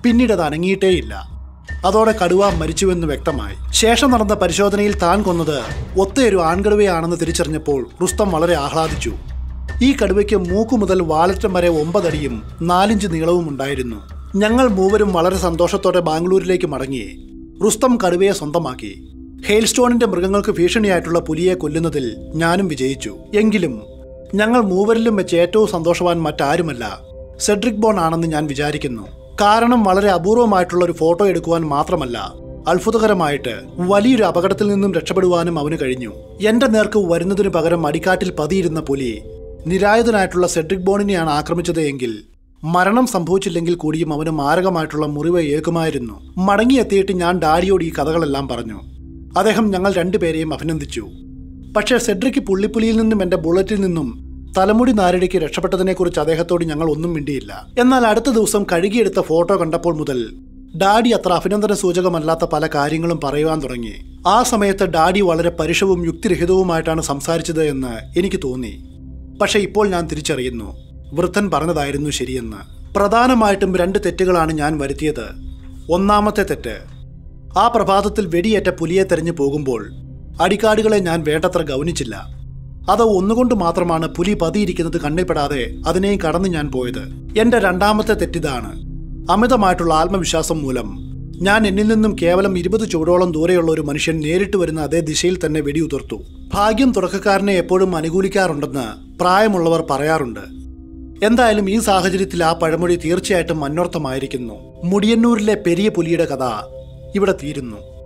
പിന്നീട് അത് അനങ്ങിയിട്ടേയില്ല അതോടെ കടുവ മരിച്ചുവെന്ന് വ്യക്തമായി ശേഷം നടന്ന പരിശോധനയിൽ താൻ കൊന്നത് ഒത്തയൊരു ആൺകടുവയാണെന്ന് തിരിച്ചറിഞ്ഞപ്പോൾ റുസ്തം വളരെ ആഹ്ലാദിച്ചു ഈ കടുവയ്ക്ക് മൂക്കു മുതൽ വാലറ്റം വരെ ഒമ്പതടിയും നാലിഞ്ച് നീളവും ഉണ്ടായിരുന്നു ഞങ്ങൾ മൂവരും വളരെ സന്തോഷത്തോടെ ബാംഗ്ലൂരിലേക്ക് മടങ്ങി റുസ്തം കടുവയെ സ്വന്തമാക്കി ഹെയിൽസ്റ്റോണിന്റെ മൃഗങ്ങൾക്ക് ഭീഷണിയായിട്ടുള്ള പുലിയെ കൊല്ലുന്നതിൽ ഞാനും വിജയിച്ചു എങ്കിലും ഞങ്ങൾ മൂവരിലും വെച്ച് ഏറ്റവും സന്തോഷവാൻ മറ്റാരുമല്ല സെഡ്രിക് ബോൺ ആണെന്ന് ഞാൻ വിചാരിക്കുന്നു കാരണം വളരെ അപൂർവമായിട്ടുള്ള ഒരു ഫോട്ടോ എടുക്കുവാൻ മാത്രമല്ല അത്ഭുതകരമായിട്ട് വലിയൊരു അപകടത്തിൽ നിന്നും രക്ഷപ്പെടുവാനും അവന് കഴിഞ്ഞു എന്റെ നേർക്ക് വരുന്നതിനു പകരം അടിക്കാട്ടിൽ പതിയിരുന്ന പുലി നിരായുധനായിട്ടുള്ള സെഡ്രിക് ബോണിനെയാണ് ആക്രമിച്ചത് എങ്കിൽ മരണം സംഭവിച്ചില്ലെങ്കിൽ കൂടിയും അവന് മാരകമായിട്ടുള്ള മുറിവ് ഏൽക്കുമായിരുന്നു മടങ്ങിയെത്തിയിട്ട് ഞാൻ ഡാഡിയോട് ഈ കഥകളെല്ലാം പറഞ്ഞു അദ്ദേഹം ഞങ്ങൾ രണ്ടുപേരെയും അഭിനന്ദിച്ചു പക്ഷേ സെഡ്രിക്ക് പുള്ളിപ്പുലിയിൽ നിന്നും എന്റെ ബുള്ളറ്റിൽ നിന്നും തലമുടി നാരടിക്ക് രക്ഷപ്പെട്ടതിനെക്കുറിച്ച് അദ്ദേഹത്തോട് ഞങ്ങൾ ഒന്നും മിണ്ടിയില്ല എന്നാൽ അടുത്ത ദിവസം കഴുകിയെടുത്ത ഫോട്ടോ കണ്ടപ്പോൾ മുതൽ ഡാഡി അത്ര അഭിനന്ദന സൂചകമല്ലാത്ത പല കാര്യങ്ങളും പറയുവാൻ തുടങ്ങി ആ സമയത്ത് ഡാഡി വളരെ പരുഷവും യുക്തിരഹിതവുമായിട്ടാണ് സംസാരിച്ചത് എന്ന് എനിക്ക് തോന്നി പക്ഷെ ഇപ്പോൾ ഞാൻ തിരിച്ചറിയുന്നു വൃദ്ധൻ പറഞ്ഞതായിരുന്നു ശരിയെന്ന് പ്രധാനമായിട്ടും രണ്ട് തെറ്റുകളാണ് ഞാൻ വരുത്തിയത് ഒന്നാമത്തെ തെറ്റ് ആ പ്രഭാതത്തിൽ വെടിയേറ്റ പുലിയെ തെരഞ്ഞു പോകുമ്പോൾ അടിക്കാടുകളെ ഞാൻ വേണ്ടത്ര ഗൗനിച്ചില്ല അത് ഒന്നുകൊണ്ട് മാത്രമാണ് പുലി പതിയിരിക്കുന്നത് കണ്ണിൽപ്പെടാതെ അതിനെയും കടന്നു ഞാൻ പോയത് എന്റെ രണ്ടാമത്തെ തെറ്റിതാണ് അമിതമായിട്ടുള്ള ആത്മവിശ്വാസം മൂലം ഞാൻ എന്നിൽ നിന്നും കേവലം ഇരുപത് ചുവടോളം ദൂരെയുള്ള ഒരു മനുഷ്യൻ നേരിട്ട് വരുന്ന അതേ ദിശയിൽ തന്നെ വെടിയുതിർത്തു ഭാഗ്യം തുടക്കക്കാരനെ എപ്പോഴും അനുകൂലിക്കാറുണ്ടെന്ന് പ്രായമുള്ളവർ പറയാറുണ്ട് എന്തായാലും ഈ സാഹചര്യത്തിൽ ആ പഴമൊഴി തീർച്ചയായിട്ടും അന്വർത്ഥമായിരിക്കുന്നു മുടിയന്നൂരിലെ പെരിയ പുലിയുടെ കഥ ഇവിടെ തീരുന്നു